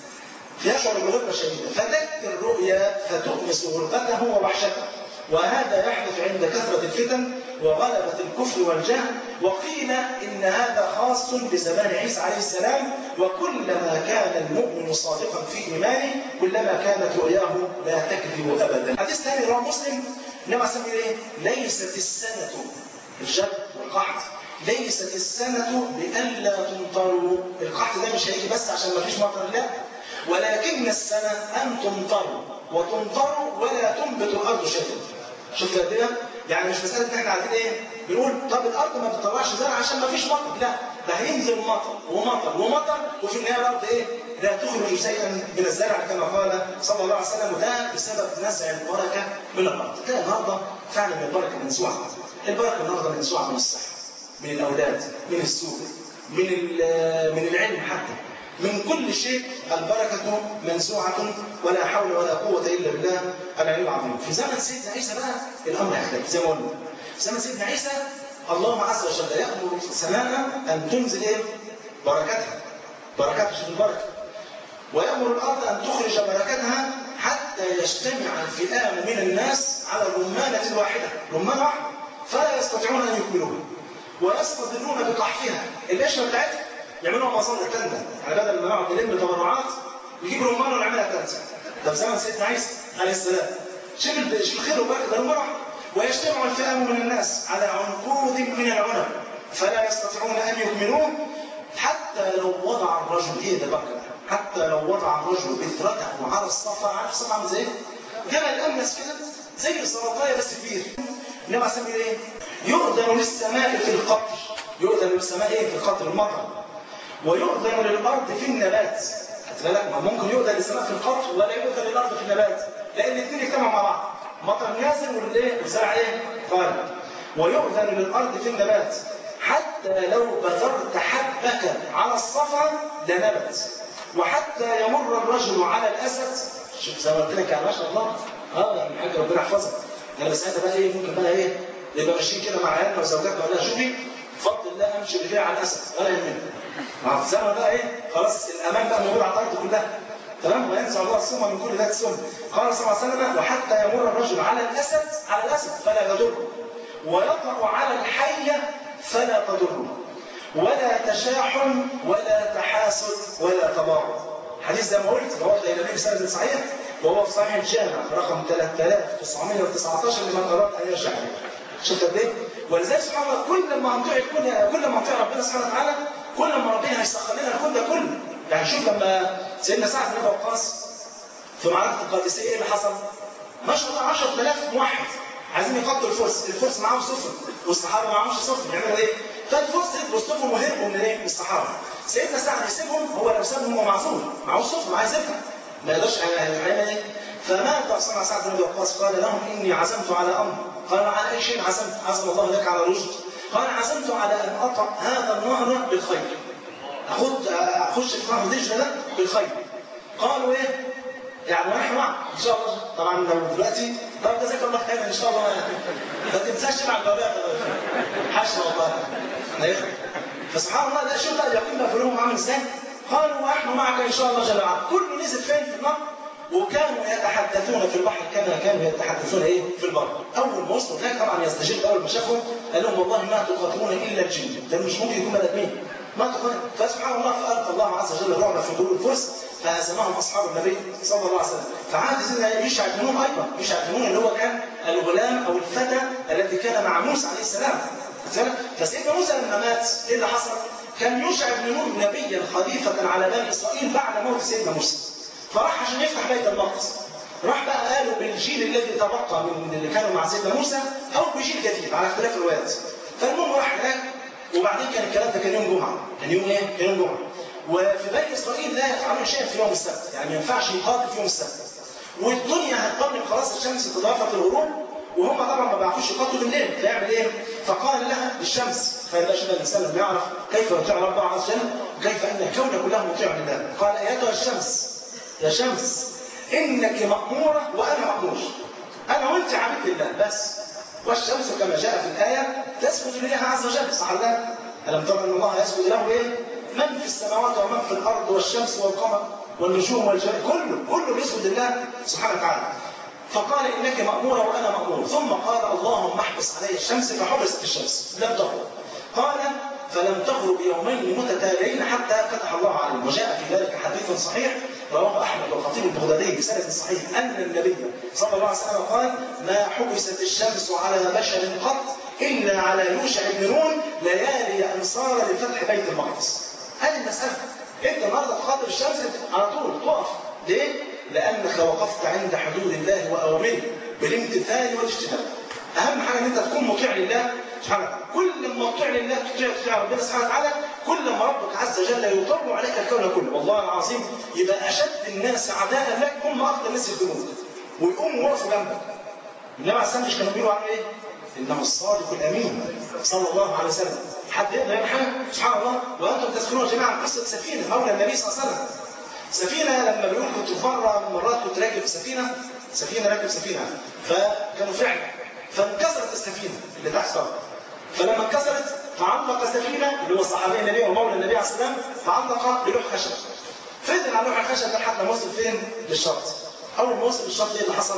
[SPEAKER 1] يشعر بالغربة شديدة فتأتي الرؤيا فتؤنس غربته ووحشته وهذا يحدث عند كثرة الفتن وغلبة الكفر والجهل وقيل إن هذا خاص بزمان عيسى عليه السلام وكلما كان المؤمن صادقا في إيمانه كلما كانت رؤياه لا تكذب أبدا حديث ثاني رواه مسلم إنما سمي إيه؟ ليست السنة الجد والقحط ليست السنة بألا تمطروا القحط ده مش هيجي بس عشان ما فيش مطر لا ولكن السنة أن تمطروا وتمطروا ولا تنبت الأرض شيئا شوف كده يعني مش مسألة إن إحنا عايزين إيه؟ بنقول طب الأرض ما بتطلعش زرع عشان ما فيش مطر، لا ده هينزل مطر ومطر ومطر وفي النهاية الأرض إيه؟ لا تخرج شيئا من الزرع كما قال صلى الله عليه وسلم وده بسبب نزع البركة من الأرض. تلاقي النهارده فعلا البركة منزوعة. البركة النهارده منزوعة من الصحة، من الأولاد، من السوق، من من العلم حتى. من كل شيء البركة منزوعة ولا حول ولا قوة إلا بالله العلي العظيم. في زمن سيدنا عيسى بقى الأمر يختلف زي ما قلنا. في زمن سيدنا عيسى الله عز وجل يأمر السماء أن تنزل إيه؟ بركتها. بركتها شوف البركة. ويأمر الأرض أن تخرج بركتها حتى يجتمع الفئام من الناس على الرمانة الواحدة، رمانة واحدة، فلا يستطيعون أن يكملوها. ويستظلون بقحفها، القشرة بتاعتها يعملوها مصادر تندة يعني بدل ما نقعد نلم تبرعات يجيب رمان ونعملها تنسى ده في زمن سيدنا عيسى عليه السلام شوف الخير والبركه ده رمان ويجتمع الفئام من الناس على عنقود من العنب فلا يستطيعون ان يكملوه حتى لو وضع الرجل ايه ده بقى حتى لو وضع الرجل بذرته على الصفا عارف الصفا عامل زي جبل الاملس كده زي السرطايه بس كبير انما اسمي ايه؟ يؤذن للسماء في القطر يؤذن للسماء ايه في القطر المطر ويؤذن للارض في النبات خد بالك ما ممكن يؤذن للسماء في القطر ولا يؤذن للارض في النبات لان الاثنين اجتمعوا مع بعض مطر نازل والايه والزرع ايه طالع ويؤذن للارض في النبات حتى لو بذرت حبك على الصفا لنبت وحتى يمر الرجل على الاسد شوف زي ما قلت لك يعني ما شاء الله اه يعني حاجه ربنا يحفظها انا بس ساعتها بقى ايه ممكن بقى ايه نبقى ماشيين كده مع عيالنا وزوجاتنا اقول لها شوفي بفضل الله امشي رجلي على الاسد ولا يهمني مع الزمن بقى ايه خلاص الامان بقى موجود على الارض كلها تمام وينزع الله السم من كل ذات سم قال صلى الله عليه وسلم وحتى يمر الرجل على الاسد على الاسد فلا يضره ويقع على الحيه فلا تضره ولا تشاحن ولا تحاسد ولا تباغض حديث زي ما قلت رواه الى النبي سند صحيح وهو في صحيح الجامع رقم 3919 لمن اراد ان يرجع شفت قد ايه؟ ولذلك سبحان الله كل ما هنطيع كل كل ما نطيع ربنا سبحانه وتعالى كل ما ربنا هيسخر لنا الكون ده كله يعني شوف لما سيدنا سعد بن ابي وقاص في معركه القادسيه ايه اللي حصل؟ ما شاء الله 10000 موحد عايزين يقتلوا الفرس، الفرس معاهم سفن والصحابه معاهمش سفن يعملوا ايه؟ فالفرس يدوا السفن وهربوا من ايه؟ من الصحابه. سيدنا سعد يسيبهم هو لو سابهم هو معذور، معهوش سفن معاه يسيبها. ما يقدرش هيعمل ايه؟ فمات صنع سعد بن ابي وقاص قال لهم اني عزمت على امر قال على اي شيء عزمت؟ عزم الله لك على رشد قال عزمت على ان اقطع هذا النهر بالخير اخد اخش في نهر دجله ده بالخير قالوا ايه؟ يعني نحن معك ان شاء الله طبعا لو دلوقتي طب جزاك الله خيرا ان شاء الله ما تنساش تبع البابات حاشا والله فسبحان الله ده شوف بقى اليقين بقى في عامل ازاي؟ قالوا ونحن معك ان شاء الله جل وعلا كله نزل فين في النهر وكانوا يتحدثون في البحر كما كانوا يتحدثون ايه في البر اول ما وصلوا هناك طبعا يستجيب اول ما شافهم قال لهم والله ما تقاتلون الا الجن ده مش ممكن يكون بني ادمين ما تقاتل فسبحان الله فالقى الله عز وجل الرعب في قلوب الفرس فهزمهم اصحاب النبي صلى الله عليه وسلم فعاد سيدنا يشعل بنون ايضا يشعل بنون اللي هو كان الغلام او الفتى الذي كان مع موسى عليه السلام بالك؟ فسيدنا موسى لما مات ايه اللي حصل؟ كان يوشع بن نون نبيا خليفة على بني إسرائيل بعد موت سيدنا موسى فراح عشان يفتح بيت المقدس راح بقى قالوا بالجيل الذي تبقى من اللي كانوا مع سيدنا موسى او بجيل جديد على اختلاف الروايات فالمهم راح هناك وبعدين كان الكلام ده كان يوم جمعه كان يوم ايه؟ كان يوم جمعه وفي بني اسرائيل لا يفعلون شيئا في يوم السبت يعني ما ينفعش يقاتل في يوم السبت والدنيا هتقرب خلاص الشمس تتوافق الغروب وهم طبعا ما بيعرفوش يقاتلوا بالليل فيعمل ايه؟ فقال لها الشمس خلي بالك الانسان لما يعرف كيف يطيع ربه عز وجل كيف ان الكون كله مطيع لله قال ايتها الشمس يا شمس انك ماموره وانا مامور انا وانت عبيد لله بس والشمس كما جاء في الايه تسجد لله عز وجل صح لا الم ترى ان الله يسجد له ايه من في السماوات ومن في الارض والشمس والقمر والنجوم والجبال كله كله بيسجد لله سبحانه وتعالى فقال انك ماموره وانا مامور ثم قال اللهم احبس علي الشمس فحبست الشمس لم تغرب قال فلم تغرب يومين متتاليين حتى فتح الله عليهم وجاء في ذلك حديث صحيح رواه احمد والخطيب البغدادي بسند صحيح ان النبي صلى الله عليه وسلم قال ما حبست الشمس على بشر قط الا على يوشع بن نون ليالي انصار لفتح بيت المقدس هذه المساله انت النهارده تخاطب الشمس على طول تقف ليه؟ لانك وقفت عند حدود الله واوامره بالامتثال والاجتهاد اهم حاجه ان انت تكون مطيع لله سبحانه وتعالى كل ما تطيع لله تطيع تطيع ربنا سبحانه وتعالى كل ما ربك عز وجل يطر عليك الكون كله والله العظيم يبقى اشد الناس عداء لك هم اكثر الناس الجنود ويقوموا وقفوا جنبك النبي عليه الصلاه مش كانوا بيقولوا عنه ايه؟ انه الصادق الامين صلى الله عليه وسلم حد يقدر يعمل حاجه سبحان الله وانتم تذكرون جميعا قصه سفينه مولى النبي صلى الله عليه وسلم سفينه لما بيقول كنت مره من المرات كنت راكب سفينه سفينه راكب سفينه فكانوا فعلا فانكسرت السفينه اللي تحت الارض فلما انكسرت فعلق السفينه اللي هو الصحابي النبي ومولى النبي عليه السلام فعلق بلوح خشب فضل على لوح الخشب ده لحد ما وصل فين؟ للشط اول ما وصل للشط ايه اللي حصل؟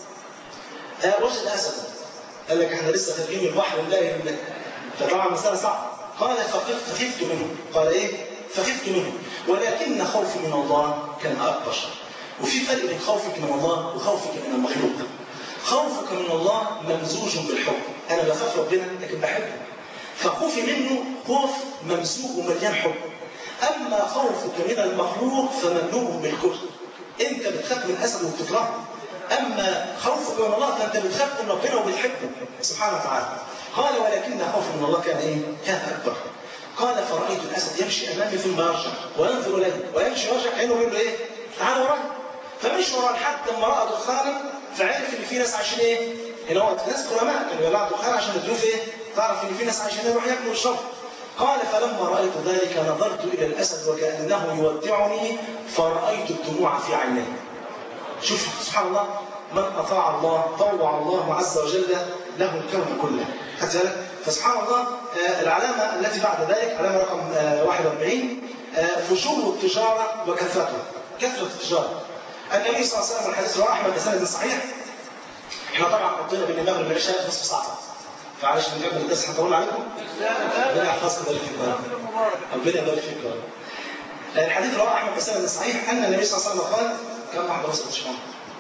[SPEAKER 1] آه وجد اسد قال لك احنا لسه خارجين من البحر نلاقي فطبعا مساله صعبه قال فخفت منه قال ايه؟ فخفت منه ولكن خوفي من الله كان اكبر وفي فرق بين خوفك من الله وخوفك من المخلوق خوفك من الله ممزوج بالحب انا بخاف ربنا لكن بحبه فخوفي منه خوف ممزوج ومليان حب اما خوفك من المخلوق فمملوء بالكره انت بتخاف من اسد وبتكرهه اما خوفك من الله فانت بتخاف من ربنا وبتحبه سبحانه وتعالى قال ولكن خوفي من الله كان ايه؟ كان اكبر قال فرأيت الأسد يمشي أمامي ثم يرجع وينظر إلي ويمشي ويرجع كأنه يقول له إيه؟ تعال وراي فمشي وراه لحد لما رأى دخانا فعرف إن في ناس عايشين إيه؟ هنا هو ناس كرماء كانوا يولعوا دخان عشان الضيوف إيه؟ تعرف إن في ناس عايشين يروح ياكلوا ويشربوا قال فلما رأيت ذلك نظرت إلى الأسد وكأنه يودعني فرأيت الدموع في عينيه شوف سبحان الله من أطاع الله طوع الله عز وجل له الكون كله خدت بالك؟ فسبحان الله آه العلامة التي بعد ذلك علامة رقم آه 41 آه فجور التجارة وكثرتها كثرة التجارة النبي صلى الله عليه وسلم الحديث رواه أحمد بسند صحيح احنا طبعا قضينا بين المغرب والعشاء نصف ساعة فعلش من قبل الدرس هنطول عليكم ربنا يحفظكم ويبارك فيكم ربنا يبارك فيكم الحديث رواه أحمد بسند صحيح أن النبي صلى الله عليه وسلم قال كم واحد وصل تشمع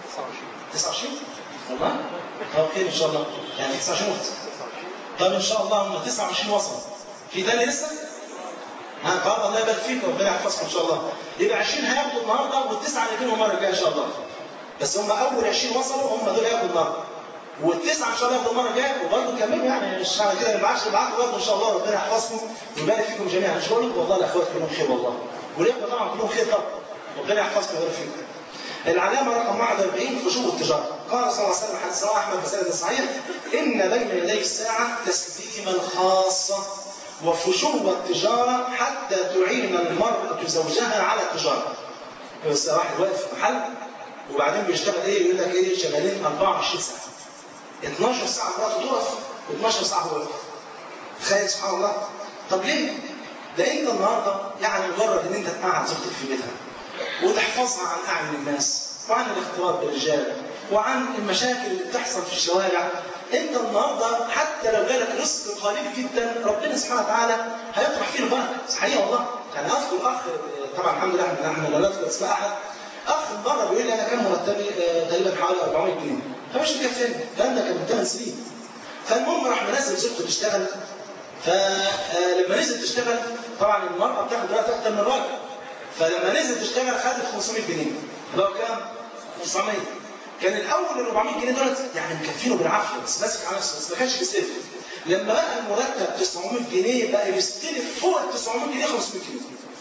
[SPEAKER 1] 29 والله طب خير ان شاء الله يعني 29 وقت طب ان شاء الله هم 29 وصلوا في ثاني لسه ها طب الله يبارك فيكم ربنا يحفظكم ان شاء الله يبقى 20 هياخدوا النهارده والتسعه هيجوا المره الجايه ان شاء الله بس هم اول 20 وصلوا هم دول هياخدوا النهارده والتسعه ان شاء الله ياخدوا المره الجايه وبرضه كملوا يعني مش على كده ما يبعتش يبعتوا برضه ان شاء الله ربنا يحفظكم ويبارك فيكم جميعا مش بقول لكم والله الاخوات كلهم خير والله والاخوه طبعا كلهم خير طبعا ربنا يحفظكم ويبارك فيكم العلامة رقم 41 فجور التجارة قال صلى الله عليه وسلم حديث رواه أحمد بسند صحيح إن بين يدي الساعة تسليما خاصة وفجور التجارة حتى تعين المرأة زوجها على التجارة بس واحد واقف في محل وبعدين بيشتغل ايه يقول لك ايه شغالين 24 ساعة 12 ساعة مراته تقف و12 ساعة هو واقف تخيل سبحان الله طب ليه؟ ده انت النهارده يعني مجرد ان انت تقعد زوجتك في بيتها وتحفظها عن أعين الناس وعن الاختلاط بالرجال وعن المشاكل اللي بتحصل في الشوارع انت النهارده حتى لو جالك رزق قليل جدا ربنا سبحانه وتعالى هيطرح فيه البركه صحيح والله يعني اذكر اخ طبعا الحمد لله احنا احنا لا نذكر اسماء احد اخ مره بيقول لي انا كان مرتبي تقريبا حوالي 400 جنيه فمش مكفيني الكلام ده كان من 8 سنين فالمهم راح منزل زوجته تشتغل فلما نزلت تشتغل طبعا المرأة بتاخد دلوقتي أكتر من الراجل فلما نزلت تشتغل خدت 500 جنيه اللي هو كام؟ 900 كان الأول ال 400 جنيه دولت يعني مكفينه بالعافية بس ماسك على نفسه بس ما كانش بيستلف لما بقى المرتب 900 جنيه بقى بيستلف فوق ال 900 جنيه 500 جنيه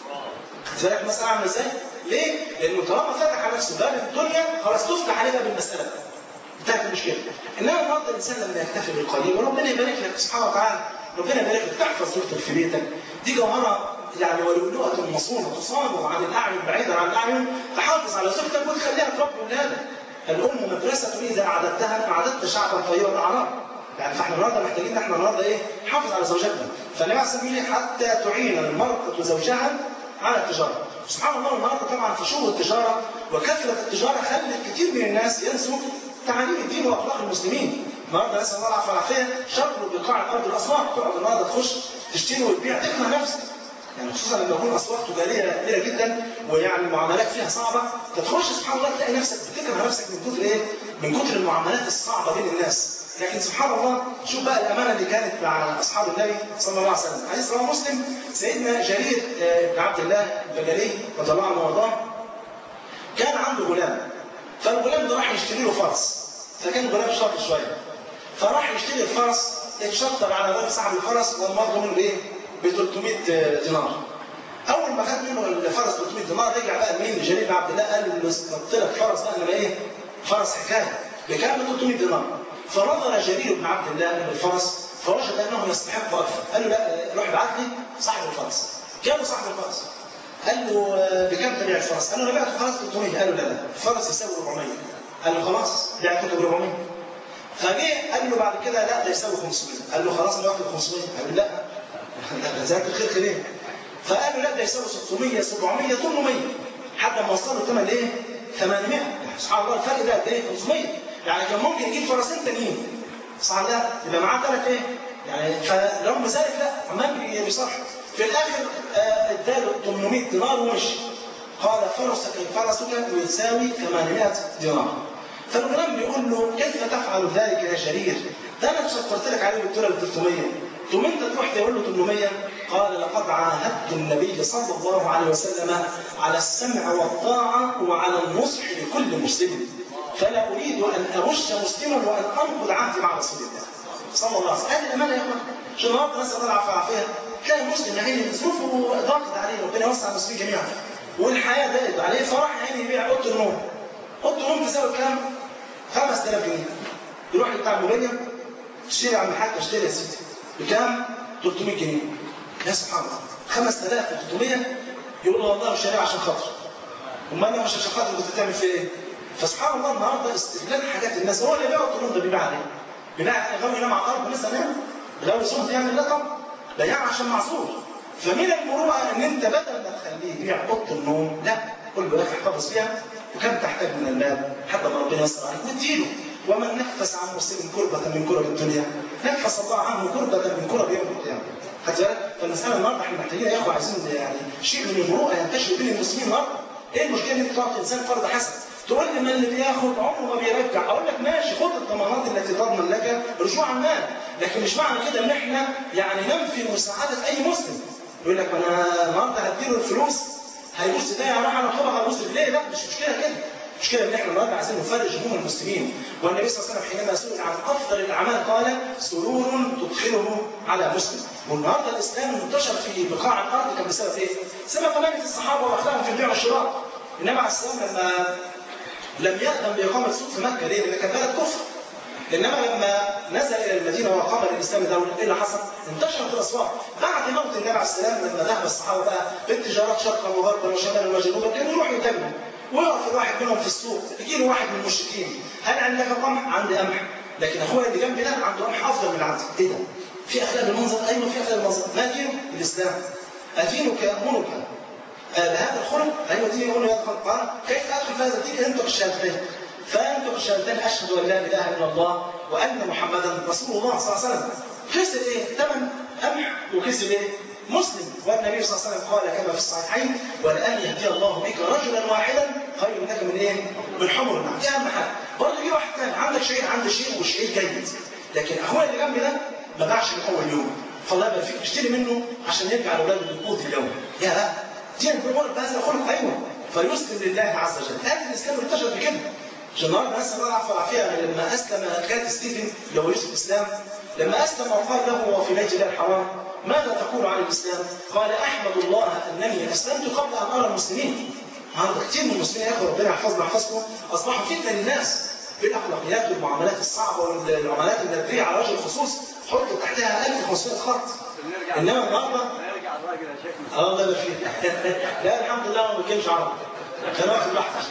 [SPEAKER 1] خدت بالك المسألة عاملة ازاي؟ ليه؟ لأنه طالما فتح على نفسه باب الدنيا خلاص تفتح عليه باب المسألة انتهت المشكلة انما النهارده الانسان لما يكتفي بالقليل وربنا يبارك لك سبحانه وتعالى ربنا يبارك لك تحفظ زوجتك في بيتك دي جوهره يعني ولؤلؤة مصونة تصان عن الأعين بعيدا عن الأعين تحافظ على زوجتك وتخليها تربي أولادك الأم مدرسة إذا أعددتها أعددت شعبا طيبا الأعراض يعني فاحنا النهارده محتاجين احنا النهارده ايه؟ نحافظ على زوجاتنا فالنبي عليه الصلاه والسلام حتى تعين المرأة زوجها على التجارة سبحان الله النهارده طبعا في شغل التجارة وكثرة التجارة خلت كثير من الناس ينسوا تعاليم الدين واخلاق المسلمين النهارده نسال الله العافيه والعافيه شر بقاع الارض الاسواق تقعد النهارده تخش تشتري وتبيع تكره نفسك يعني خصوصا لما يكون اسواق تجاريه كبيره جدا ويعني المعاملات فيها صعبه تخش سبحان الله تلاقي نفسك بتكره نفسك من كتر ايه؟ من كتر المعاملات الصعبه بين الناس لكن سبحان الله شوف بقى الامانه اللي كانت مع اصحاب النبي صلى الله عليه وسلم حديث رواه مسلم سيدنا جرير بن عبد الله البجلي رضي الله عنه وارضاه كان عنده غلام فالغلام ده راح يشتري له فرس فكان غلام شاطر شويه فراح يشتري الفرس اتشطر على باب صاحب الفرس والمرض منه بايه؟ ب 300 دينار اول ما خد منه الفرس 300 دينار رجع بقى مين جرير بن عبد الله قال له قلت لك فرس بقى انما ايه؟ فرس حكايه بكام 300 دينار فنظر جرير بن عبد الله الى الفرس فوجد انه يستحق اكثر قال له لا روح ابعت لي صاحب الفرس كام صاحب الفرس؟ قال له بكم تبيع الفرس؟ قال له انا بعت الفرس 300 قال له لا لا الفرس يساوي 400 قال له خلاص بعته ب 400 فجه قال له بعد كده لا ده يساوي 500 قال له خلاص انا واخد 500 قال له لا ذاك الخير خيرين فقال له لا ده يساوي 600 700 800 حتى ما وصل له ثمن ايه 800 سبحان الله الفرق ده قد ايه 500 يعني كان ممكن يجيب فرسين تانيين صح لا يبقى معاه ثلاث ايه يعني فرغم ذلك لا عمال بيصح في الاخر اداله 800 دينار ومشي قال فرسك فرسك يساوي 800 دينار فالغلام بيقول له كيف تفعل ذلك يا جرير؟ ده انا شكرت لك عليه قلت له 300 ثم انت تروح تقول له 800 قال لقد عاهدت النبي صلى الله عليه وسلم على السمع والطاعه وعلى النصح لكل مسلم فلا اريد ان اغش مسلما وان انقض عهدي مع رسول الله صلى الله عليه وسلم هذه الامانه يا اخوان عشان النهارده نسال الله العافيه والعافيه تلاقي المسلم يا عيني ظروفه ضاقت عليه ربنا يوسع المسلمين جميعا والحياه ضاقت عليه فراح يا عيني يبيع اوضه النوم اوضه النوم تساوي كام؟ 5000 جنيه يروح بتاع الموبيليا اشتري عم الحاج اشتري يا سيدي بكام؟ 300 جنيه يا سبحان الله 5300 يقول له والله شاريها عشان خاطر امال انا مش عشان خاطر كنت بتعمل فيها ايه؟ فسبحان الله النهارده استغلال حاجات الناس هو اللي بيع القانون ده بيبيع عليه بناء غاوي ينام على الارض مثلا يعني غاوي صوت يعني لا طبعا ده يعني عشان معذور فمن المروءه ان انت بدل ما تخليه يبيع اوضه النوم لا قل له يا اخي احتفظ فيها وكم تحتاج من المال حتى ما ربنا يسر عليك واديله ومن نفس عن مسلم كربة من كرب الدنيا نفس الله عنه كربة من كرب يوم القيامة خدت بالك؟ فالمسألة النهارده احنا محتاجين يا اخوة عايزين يعني شيء من المروءة ينتشر بين المسلمين النهارده ايه المشكلة ان انت تعطي انسان فرض حسن تقول لي ما اللي بياخد عمره ما بيرجع اقول لك ماشي خد الضمانات التي تضمن لك رجوع المال لكن مش معنى كده ان احنا يعني ننفي مساعدة اي مسلم يقول لك ما انا النهارده هديله الفلوس هيبص ده راح على خبر على مسلم ليه لا مش مشكله كده المشكله ان احنا النهارده عايزين نفرج هموم المسلمين والنبي صلى الله عليه وسلم حينما سئل عن افضل الاعمال قال سرور تدخله على مسلم والنهارده الاسلام انتشر في بقاع الارض كان بسبب ايه؟ سبب امانه الصحابه واخلاقهم في البيع والشراء النبي عليه السلام لما لم يأذن بإقامة سوق في مكة ليه؟ لأن كان بلد كفر إنما لما نزل إلى المدينة وأقام الإسلام دولة إيه اللي حصل؟ انتشرت الأسواق بعد موت النبي عليه السلام لما ذهب الصحابة بقى بالتجارات شرقا وغربا وشمالا وجنوبا كانوا يروحوا يتموا ويقف الواحد منهم في السوق يجي له واحد من المشركين هل عندك قمح؟ عندي قمح لكن أخويا اللي جنبي ده عنده قمح أفضل من عندي إيه ده؟ في أخلاق المنظر؟ أيوه في أخلاق المنظر ما دينه؟ الإسلام أدينك يأمرك بهذا الخلق ايوه دي يقول يا قال كيف ادخل في هذا الدين انطق الشهادتين فانطق الشهادتين اشهد ان لا اله الا الله وان محمدا رسول الله صلى الله عليه وسلم كسب ايه؟ ثمن قمح وكسب ايه؟ مسلم والنبي صلى الله عليه وسلم قال كما في الصحيحين ولان يهدي الله بك رجلا واحدا خير لك من ايه؟ من حمر النعم دي اهم حاجه برضه في واحد ثاني عندك شيء عندي شيء والشيء جيد لكن اخويا اللي جنبي ده ما باعش من اول يوم فالله يبارك فيك اشتري منه عشان يرجع لاولاده بالقوت اليوم يا دي الجمهور بهذا الخلق ايوه فيسلم لله عز وجل هذا الاسلام انتشر بكده عشان النهارده نسال الله العفو والعافيه لما اسلم خالد ستيفن اللي هو يوسف الاسلام لما اسلم وقال له وهو في بيت الله الحرام ماذا تقول عن الاسلام؟ قال احمد الله انني اسلمت قبل ان ارى المسلمين. النهارده كتير من المسلمين يا اخي ربنا يحفظنا ويحفظكم اصبحوا فتنه للناس بالاخلاقيات والمعاملات الصعبه والعملات النرديه على وجه الخصوص حط تحتها 1500 خط انما النهارده
[SPEAKER 4] نرجع الراجل يا شيخ
[SPEAKER 1] اه الله يبارك فيك لا الحمد لله ما بتكلمش عربي كان واخد بحث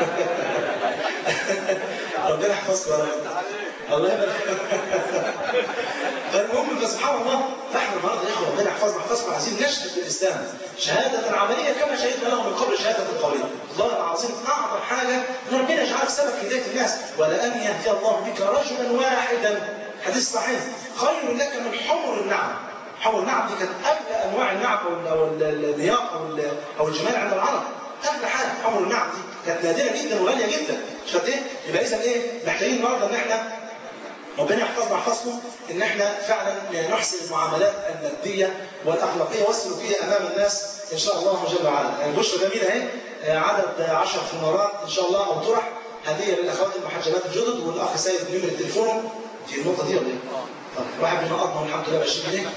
[SPEAKER 1] ربنا يحفظك يا رب الله يبارك فيك فالمهم فسبحان الله فاحنا النهارده يا اخوه ربنا يحفظنا ويحفظكم عايزين نشهد بالاسلام شهاده عمليه كما شهدنا له من قبل شهاده قوليه الله العظيم اعظم حاجه ان ربنا يجعلك سبب في هدايه الناس ولان يهدي الله بك رجلا واحدا حديث صحيح خير لك من حمر النعم حمر النعم دي كانت اغلى انواع النعم او او النياق او او الجمال عند العرب اغلى حاجه حمر النعم دي كانت نادره جدا وغاليه جدا مش قد ايه؟ يبقى اذا ايه؟ محتاجين النهارده ان احنا ربنا يحفظنا ويحفظكم ان احنا فعلا نحسن المعاملات النقديه والاخلاقيه والسلوكيه امام الناس ان شاء الله جل وعلا. يعني بشرى جميله اهي عدد 10 فنارات ان شاء الله او طرح هديه للاخوات المحجبات الجدد والاخ سيد نمره تليفونه في النقطه دي ولا ايه؟ طيب واحد بينقضنا والحمد لله ب 20 جنيه.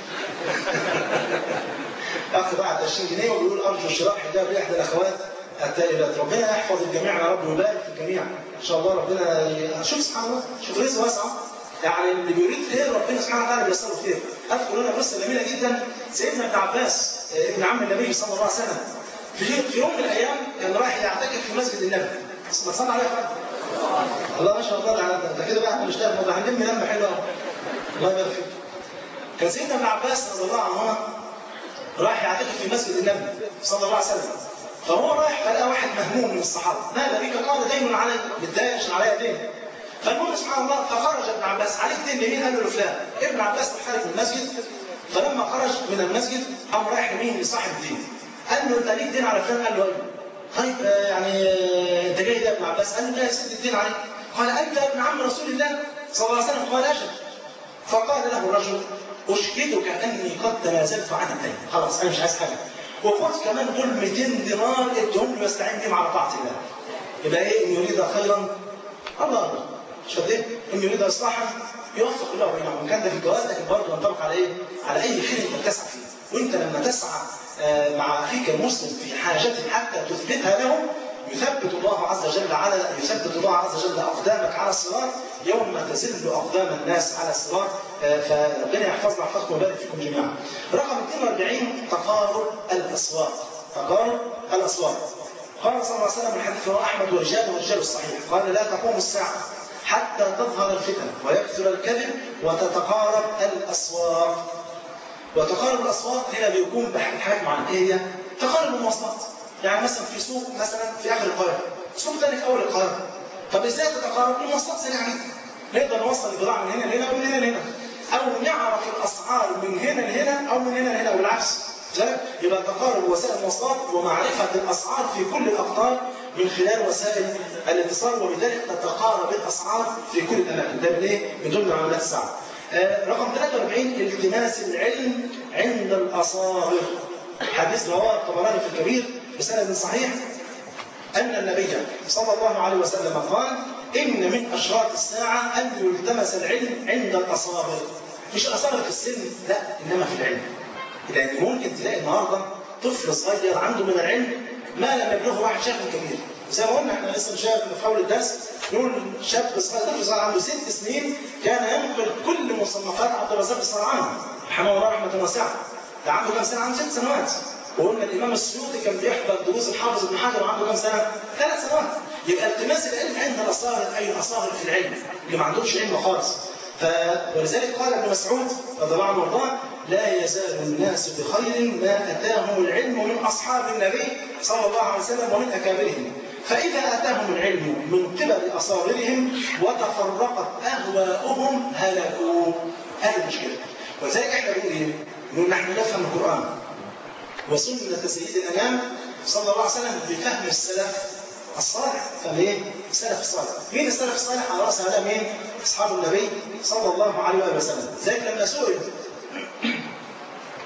[SPEAKER 1] اخ بعت 20 جنيه وبيقول ارجو شراء حجاب لاحدى الاخوات التائبات ربنا يحفظ الجميع يا رب ويبارك في الجميع ان شاء الله ربنا ي... شوف سبحان الله شوف رزق واسع يعني اللي بيريد خير ربنا سبحانه وتعالى بيسره خير اذكر انا قصه جميله جدا سيدنا ابن عباس ابن عم النبي صلى الله عليه وسلم في في يوم من الايام كان رايح يعتكف في مسجد النبي ما تصلي عليه يا الله ما شاء الله ده انت كده بقى مشتاق ده هنلم لمه حلوه الله يبارك فيك كان سيدنا ابن عباس رضي الله عنهما راح يعتكف في مسجد النبي صلى الله عليه وسلم فهو رايح فلقى واحد مهموم من الصحابه ماذا بك قال دين علي متضايق عشان عليا دين فالمهم سبحان الله فخرج ابن عباس عليك دين لمين قال له لفلان ابن عباس خارج من المسجد فلما خرج من المسجد قام رايح لمين لصاحب الدين قال له انت ليك دين على فلان قال له ايوه طيب يعني انت جاي ده يا ابن عباس قال له لا يا سيدي الدين عليك قال انت ابن عم رسول الله صلى الله عليه وسلم قال اجل فقال له الرجل اشهدك اني قد تنازلت عن الدين خلاص انا مش عايز حاجه وخد كمان دول 200 دينار ادهم له واستعين بهم على طاعه الله يبقى ايه ان يريد خيرا الله مش قد ايه ان يريد اصلاحا يوفق الله بينهم كان ده في الجواز لكن برضه ينطبق على ايه؟ على اي خير انت تسعى فيه وانت لما تسعى مع اخيك المسلم في حاجه حتى تثبتها له يثبت الله عز وجل على يثبت الله عز وجل اقدامك على الصراط يوم ما تزل اقدام الناس على الصراط فربنا يحفظنا ويحفظكم ويبارك فيكم جميعا. رقم 42 تقارب الاصوات. تقارب الاصوات. قال صلى الله عليه وسلم الحديث رواه احمد ورجاله ورجال الصحيح قال لا تقوم الساعه حتى تظهر الفتن ويكثر الكذب وتتقارب الاصوات. وتقارب الاصوات هنا بيكون بحاجات معينه ايه هي؟ تقارب المواصلات. يعني مثلا في سوق مثلا في اخر القاهره سوق ثاني في اول القاهره طب ازاي تتقارب المواصلات سريعه جدا نقدر نوصل البضاعه من هنا لهنا ومن هنا لهنا او نعرف الاسعار من هنا لهنا او من هنا لهنا والعكس يبقى تقارب وسائل المواصلات ومعرفه الاسعار في كل الاقطار من خلال وسائل الاتصال وبذلك تتقارب الاسعار في كل الاماكن ده من ايه؟ من ضمن عمليات الساعه. آه رقم 43 التماس العلم عند الاصاغر حديث رواه الطبراني في الكبير بسند صحيح أن النبي صلى الله عليه وسلم قال إن من أشراط الساعة أن يلتمس العلم عند الأصابع مش الأصابع في السن لا إنما في العلم لأن ممكن تلاقي النهاردة طفل صغير عنده من العلم ما لم يبلغه واحد شاب كبير زي ما قلنا احنا لسه شاب في اول الدرس نقول شاب صغير طفل صغير عنده ست سنين كان ينقل كل مصنفات عبد الرزاق الصنعاني رحمه الله رحمه واسعه ده عنده كم سنه؟ عنده ست سنوات وقلنا الامام السيوطي كان بيحضر دروس الحافظ ابن حجر وعنده كام سنه؟ ثلاث سنوات يبقى التماس العلم عند الاصاغر اي الاصاغر في العلم اللي ما عندهمش علم خالص ف... ولذلك قال ابن مسعود رضي الله عنه وارضاه لا يزال الناس بخير ما اتاهم العلم من اصحاب النبي صلى الله عليه وسلم ومن اكابرهم فاذا اتاهم العلم من قبل اصاغرهم وتفرقت اهواؤهم هلكوا هذه المشكله ولذلك احنا بنقول ايه؟ نقول نحن نفهم القران وسنة سيد الأنام صلى الله عليه وسلم بفهم السلف الصالح فهم ايه؟ السلف الصالح مين السلف الصالح على رأس هذا مين؟ أصحاب النبي صلى الله عليه وآله وسلم ذلك لما سئل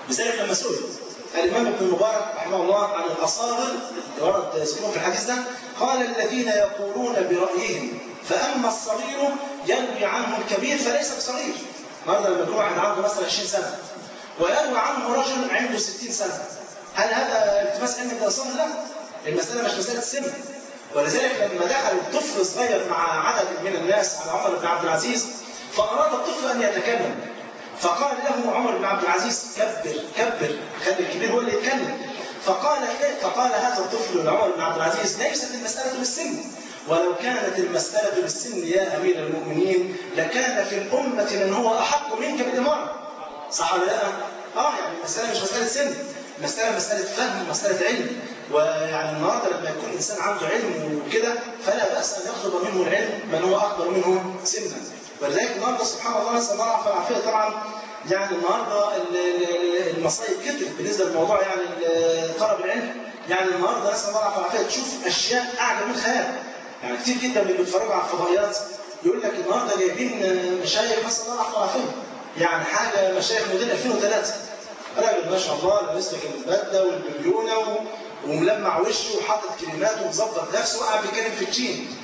[SPEAKER 1] لذلك لما سئل الإمام ابن المبارك رحمه الله عن الأصابر اللي ورد ذكرهم في الحديث ده قال الذين يقولون برأيهم فأما الصغير ينوي عنه الكبير فليس بصغير النهارده لما يكون واحد عنده مثلا 20 سنة وينوي عنه رجل عنده 60 سنة هل هذا التماس علم الإنسان؟ لا المسألة مش مسألة سن ولذلك لما دخل الطفل صغير مع عدد من الناس على عمر بن عبد العزيز فأراد الطفل أن يتكلم فقال له عمر بن عبد العزيز كبر كبر خلي الكبير هو اللي يتكلم فقال فقال هذا الطفل لعمر بن عبد العزيز ليست المسألة بالسن ولو كانت المسألة بالسن يا أمير المؤمنين لكان في الأمة من هو أحق منك بالإمارة صح ولا لا؟ اه يعني المسألة مش مسألة سن مسألة مسألة فهم ومسألة علم ويعني النهارده لما يكون الإنسان عنده علم وكده فلا بأس أن يطلب منه العلم من هو أكبر منه سنا ولذلك النهارده سبحان الله نسأل الله العافية والعافية طبعا يعني النهارده ال- ال- المصايب كترت بالنسبة للموضوع يعني ال- طلب العلم يعني النهارده نسأل الله العافية والعافية تشوف أشياء أعجب من الخيال يعني كتير جدا من اللي بيتفرجوا على الفضائيات يقول لك النهارده جايبين مشايخ نسأل الله العافية والعافية يعني حاجة مشايخ موديل 2003 راجل ما شاء الله لابس لك البدله والبليونه و... وملمع وشه وحاطط كلمات ومظبط نفسه وقاعد بيتكلم في التشين.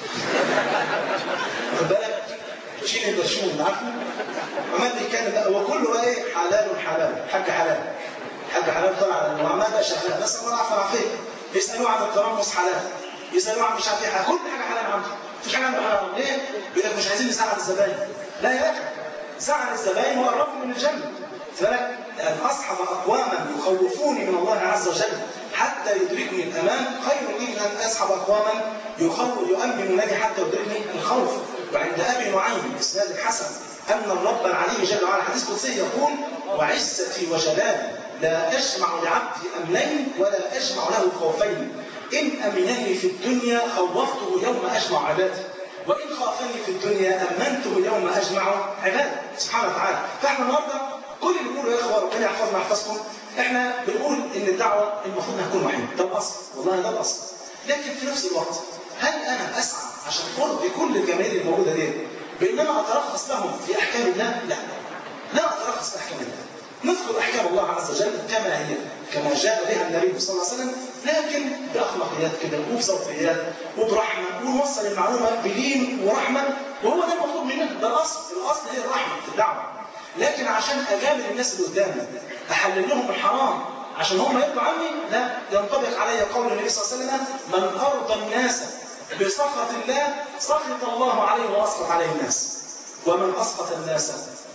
[SPEAKER 1] واخد بالك؟ تشين البرشوم عارفه؟ عمال بيتكلم بقى هو كله بقى ايه حلال حلال حاج حلال حاج حلال طلع وعمال بقى شغال بس الله العافيه والعافيه يسالوه عن الترمس حلال يسالوه عن مش عارف ايه كل حاجه حلال عنده مفيش حاجه عنده حلال ليه؟ يقول لك مش عايزين نساعد الزباين لا يا اخي ساعد الزباين وقربوا من الجنه فلك أن أصحب أقواما يخوفوني من الله عز وجل حتى يدركني الأمان خير لي من أن أصحب أقواما يخوف يؤمنونني حتى يدركني الخوف وعند أبي نعيم إسناد الحسن أن الرب العلي جل وعلا حديث قدسي يقول وعزتي وجلالي لا أجمع لعبدي أمنين ولا أجمع له خوفين إن أمنني في الدنيا خوفته يوم أجمع عبادي وإن خافني في الدنيا أمنته يوم أجمع عبادي سبحانه وتعالى فإحنا النهارده كل اللي بيقولوا يا اخوه ربنا يحفظنا ويحفظكم احنا بنقول ان الدعوه المفروض انها تكون وحيده ده الاصل والله ده الاصل لكن في نفس الوقت هل انا اسعى عشان ارضي كل الجماهير الموجوده دي بان انا اترخص لهم في احكام الله؟ لا لا اترخص في احكام الله نذكر احكام الله عز وجل كما هي كما جاء بها النبي صلى الله عليه وسلم لكن باخلاقيات كده وبذوقيات وبرحمه ونوصل المعلومه بلين ورحمه وهو ده المطلوب مننا ده الاصل الاصل هي الرحمه في الدعوه لكن عشان اجامل الناس اللي قدامي احلل لهم الحرام عشان هم يرضوا عني لا ينطبق علي قول النبي صلى الله عليه وسلم من ارضى الناس بسخط الله سخط الله عليه واسخط عليه الناس ومن اسخط الناس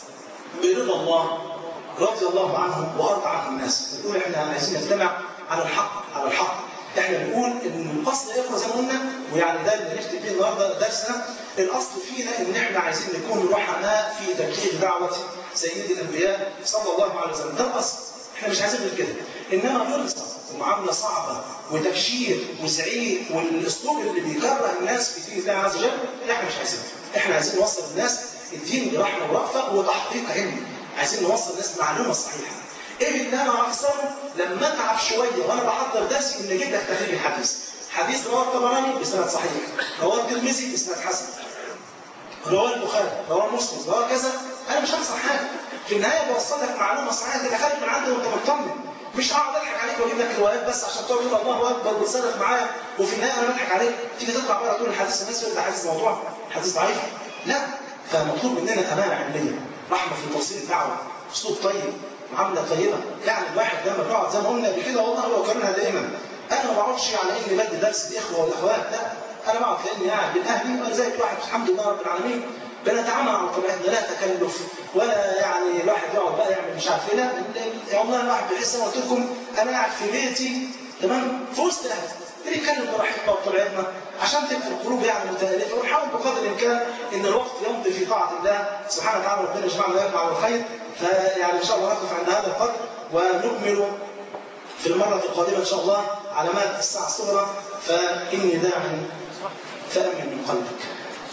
[SPEAKER 1] برضا الله رضي الله عنه وارضى عنه الناس بنقول احنا عايزين نجتمع على الحق على الحق احنا بنقول ان الاصل يا اخوه زي ما قلنا ويعني ده اللي نختم بيه النهارده درسنا الاصل فينا ان احنا عايزين نكون رحماء في تبليغ دعوه سيد الانبياء صلى الله عليه وسلم ده الاصل احنا مش عايزين غير كده انما غلظه ومعامله صعبه وتبشير وزعيق والاسلوب اللي بيكره الناس في دين الله عز وجل لا احنا مش عايزينه احنا عايزين نوصل الناس الدين برحمه ورأفه وتحقيق علم عايزين نوصل الناس معلومه صحيحه ايه اللي انا اخسره لما اتعب شويه وانا بحضر درسي ان اجيب لك تخريج الحديث حديث رواه الطبراني بسند صحيح رواه الترمذي بسند حسن رواه البخاري رواه مسلم رواه كذا انا مش هخسر حاجه في النهايه بوصل لك معلومه صحيحه كده خارج من عندي وانت مطمن مش هقعد اضحك عليك واجيب لك روايات بس عشان تقعد تقول الله اكبر وتصرف معايا وفي النهايه انا بضحك عليك تيجي تطلع بره تقول الحديث الناس يقول ده حديث موضوع حديث ضعيف لا فمطلوب مننا امانه علميه رحمه في توصيل الدعوه اسلوب طيب معامله طيبه يعني الواحد لما بيقعد زي ما قلنا قبل كده والله هو كررها دائما انا ما بقعدش على اني بدي درس الاخوه والاخوات لا انا بقعد كاني قاعد بين اهلي وانا زي واحد الحمد لله رب العالمين بنتعامل على طبيعتنا لا تكلف ولا يعني الواحد يقعد بقى يعمل مش عارف ايه لا والله الواحد بيحس انا قلت لكم انا قاعد في بيتي تمام في وسط اهلي بنتكلم براحتنا وبطبيعتنا عشان تبقى القلوب يعني متالفه ونحاول بقدر الامكان ان الوقت يمضي في طاعه الله سبحانه وتعالى ربنا يجمعنا وياكم على الخير فيعني ان شاء الله نقف عند هذا القدر ونكمل في المرة القادمة إن شاء الله علامات الساعة الصغرى فإني داع فأمن من قلبك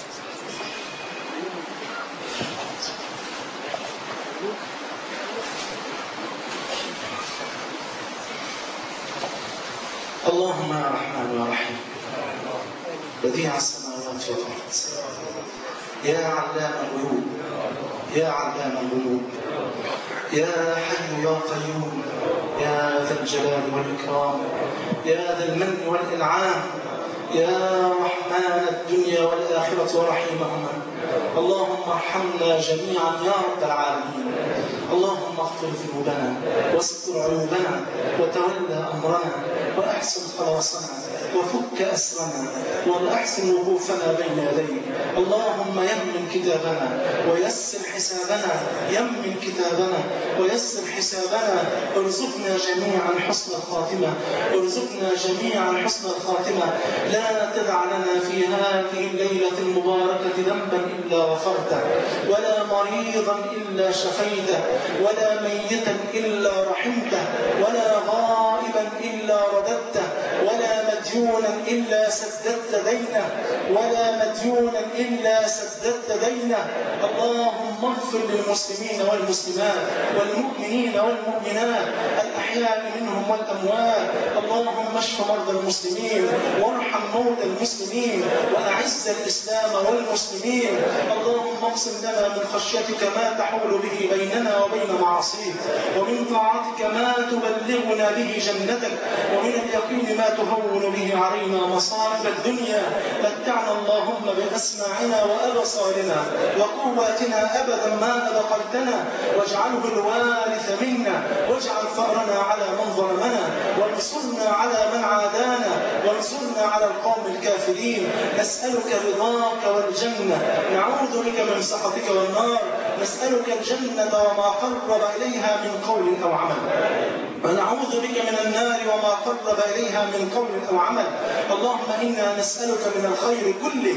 [SPEAKER 1] اللهم يا رحمن يا رحيم بديع السماوات والأرض يا علام الغيوب يا علام الغيوب يا حي يا قيوم يا ذا الجلال والإكرام يا ذا المن والإنعام يا رحمن الدنيا والآخرة ورحيمهما اللهم ارحمنا جميعا يا رب العالمين اللهم اغفر ذنوبنا واستر عيوبنا وتولى أمرنا وأحسن خلاصنا وفك أسرنا وأحسن وقوفنا بين يديك اللهم يمن كتابنا ويسر حسابنا يمن كتابنا ويسر حسابنا ارزقنا جميعا حسن الخاتمة ارزقنا جميعا حسن الخاتمة لا تدع لنا في هذه الليلة المباركة ذنبا إلا غفرته ولا مريضا إلا شفيته ولا ميتا إلا رحمته ولا غائبا إلا رددته ولا مديونا إلا سددت دينه ولا مديونا إلا سددت دينه اللهم اغفر للمسلمين والمسلمات والمؤمنين والمؤمنات الأحياء منهم والأموات اللهم اشف مرضى المسلمين وارحم موتى المسلمين وأعز الإسلام والمسلمين اللهم اقسم لنا من خشيتك ما تحول به بيننا وبين معاصيك ومن طاعتك ما تبلغنا به جنتك ومن اليقين ما تهون به علينا مصائب الدنيا متعنا اللهم بأسماعنا وأبصارنا وقواتنا أبدا ما أبقيتنا واجعله الوارث منا واجعل فأرنا على من ظلمنا وانصرنا على من عادانا وانصرنا على القوم الكافرين نسألك رضاك والجنة نعوذ بك من سخطك والنار نسألك الجنة وما قرب إليها من قول أو عمل ونعوذ بك من النار وما قرب إليها من قول أو عمل اللهم إنا نسألك من الخير كله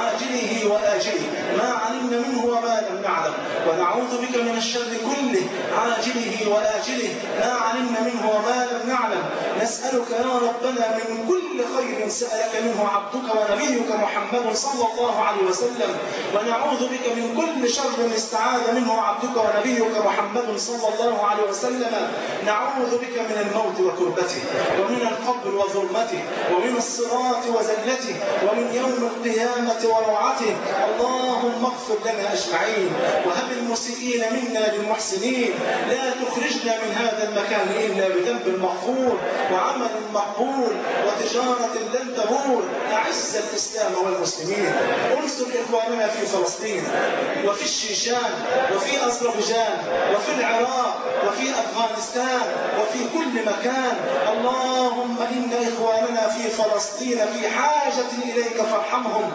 [SPEAKER 1] عاجله وآجله ما علمنا منه وما لم نعلم ونعوذ بك من الشر كله عاجله وآجله ما علمنا منه وما لم نعلم نسألك يا ربنا من كل خير سألك منه عبدك ونبيك محمد صلى الله عليه وسلم ونعوذ بك من كل شر استعاذ منه عبدك ونبيك محمد صلى الله عليه وسلم نعوذ بك من الموت وكربته ومن القبر وظلمته ومن الصراط وزلته ومن يوم القيامة وروعته اللهم اغفر لنا أجمعين وهب المسيئين منا للمحسنين لا تخرجنا من هذا المكان إلا بذنب مغفور وعمل مقبول وتجارة لن تبور أعز الإسلام والمسلمين انصر إخواننا في فلسطين وفي الشيشان وفي أذربيجان وفي العراق وفي أفغانستان وفي كل مكان اللهم إن إخواننا في فلسطين في حاجة إليك فارحمهم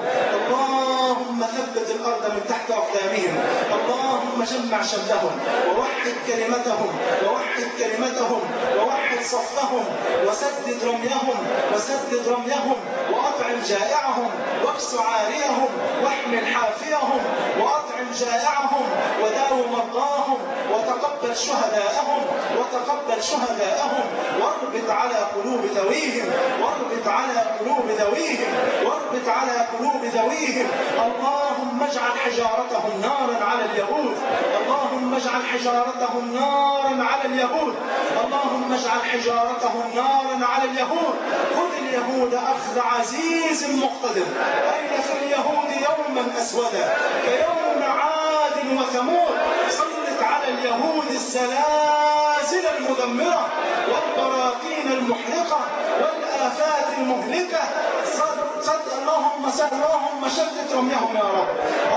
[SPEAKER 1] اللهم ثبت الأرض من تحت أقدامهم اللهم جمع شملهم ووحد كلمتهم ووحد كلمتهم ووحد صفهم وسدد رميهم وسدد رميهم وأطعم جائعهم واكس عاريهم واحمل حافيهم وأطعم جائعهم وداو مرضاهم وتقبل شهداءهم وتقبل شهداءهم واربط على قلوب ذويهم واربط على قلوب ذويهم واربط على قلوب ذويهم اللهم اجعل حجارتهم نارا على اليهود اللهم اجعل حجارتهم نارا على اليهود اللهم اجعل حجارتهم نارا على اليهود خذ اليهود اخذ عزيز مقتدر اين في اليهود يوما اسودا كيوم عاد وثمود سلط على اليهود الزلازل المدمره والبراكين المحرقه والافات المهلكه صد صد اللهم صد اللهم شتت رميهم يا رب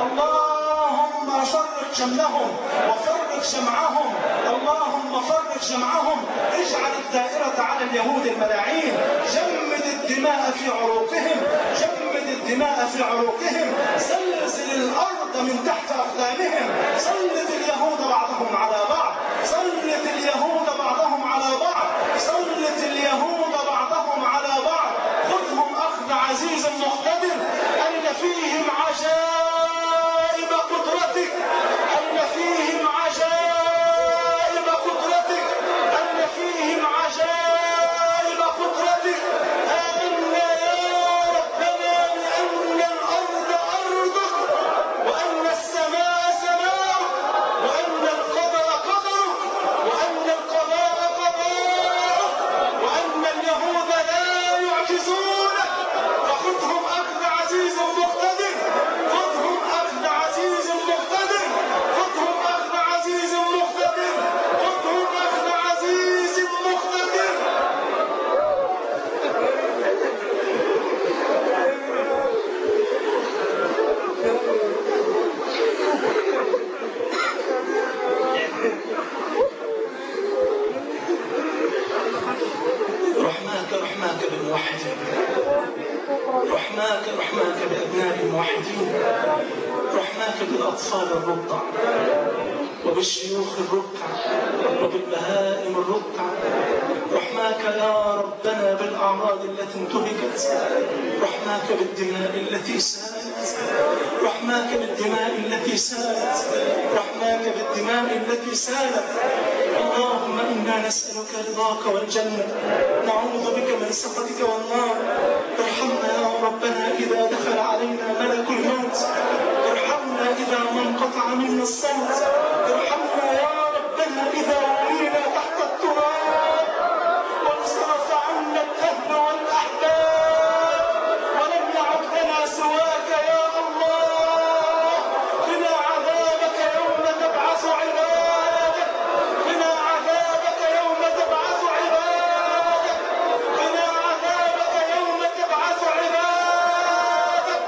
[SPEAKER 1] اللهم شرق شملهم وفرق شمعهم اللهم فرق شمعهم اجعل الدائرة على اليهود الملاعين جمد الدماء في عروقهم جمد الدماء في عروقهم زلزل الأرض من تحت أقدامهم سلط اليهود بعضهم على بعض سلط اليهود بعضهم على بعض سلط اليهود بعضهم على بعض خذهم أخذ عزيز مقتدر أن فيهم عجائب قدرتك أن فيهم عجائب قدرتك أن فيهم عجائب قدرتك آمنا يا ربنا بأن الأرض أرضك وأن السماء سماؤك وأن القدر قدرك وأن القضاء الموحدين رحماك رحماك بأبناء الموحدين رحماك بالأطفال الرضع وبالشيوخ الركع وبالبهائم الركع رحماك يا ربنا بالأعراض التي انتهكت رحماك بالدماء التي سالت رحماك بالدماء التي سالت رحماك بالدماء التي سالت اللهم إنا نسألك رضاك والجنة نعوذ بك من سخطك والنار ارحمنا يا ربنا إذا دخل علينا ملك الموت ارحمنا إذا ما انقطع منا الصوت ارحمنا يا ربنا إذا ولينا تحت التراب وانصرف عنا الأهل والأحباب ولم يعد لنا سواك يا الله قنا عذابك يوم تبعث عبادك قنا عذابك يوم تبعث عبادك قنا عذابك يوم تبعث عبادك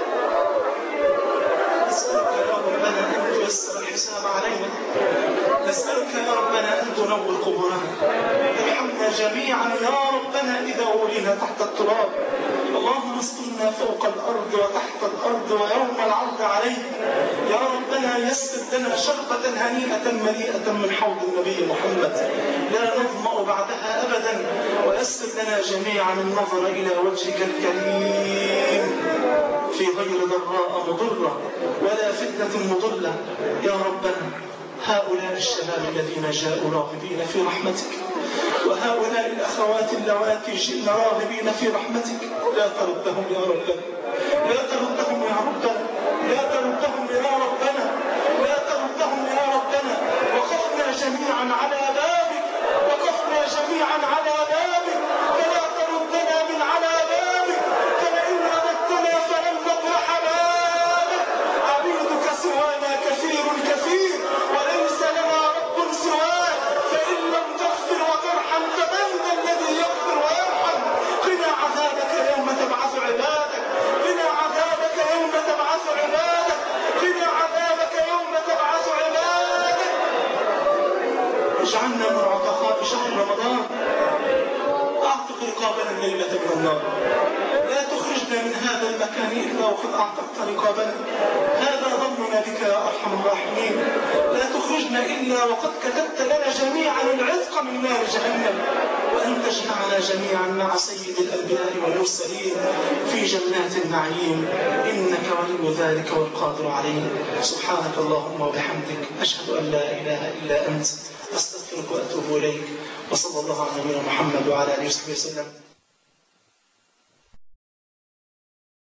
[SPEAKER 1] نسألك يا ربنا أن تيسر الحساب علينا نسألك يا ربنا أن تنور قبورنا ارحمنا جميعا يا ربنا إذا ولينا تحت التراب اللهم اسقنا فوق الأرض وتحت الأرض ويوم العرض عليك يا ربنا يسر لنا شربة هنيئة مليئة من حوض النبي محمد لا نظمأ بعدها أبدا ويسر لنا جميعا النظر إلى وجهك الكريم في غير ضراء مضرة ولا فتنة مضلة يا ربنا هؤلاء الشباب الذين جاءوا راغبين في رحمتك وهؤلاء الأخوات اللواتي جئن راغبين في رحمتك لا تردهم يا ربنا لا تردهم يا ربنا لا تردهم يا ربنا لا تردهم يا ربنا وقفنا جميعا على بابك وقفنا جميعا على بابك فلا تردنا من على بابك فلئن رددتنا فلن نطرح بابك عبيدك سوانا كثير كثير وليس لنا رب سواك فإن لم تغفر وترحم فمن ذا الذي يغفر ويرحم قنا عذابك يوم تبعث عبادك قنا عذابك يوم تبعث عبادك قنا عذابك يوم تبعث عبادك اجعلنا من عتقاء شهر رمضان اعتق رقابنا الليلة من النار لا تخرجنا من هذا المكان إلا وقد أعتقت رقابنا هذا ظننا بك يا أرحم الراحمين لا تخرجنا إلا وقد كتبت لنا جميعا العتق من نار جهنم وأن تجمعنا جميعا مع سيد الأنبياء والمرسلين في جنات النعيم إنك ولي ذلك والقادر عليه سبحانك اللهم وبحمدك أشهد أن لا إله إلا أنت أستغفرك وأتوب إليك وصلى الله على نبينا محمد وعلى آله وصحبه وسلم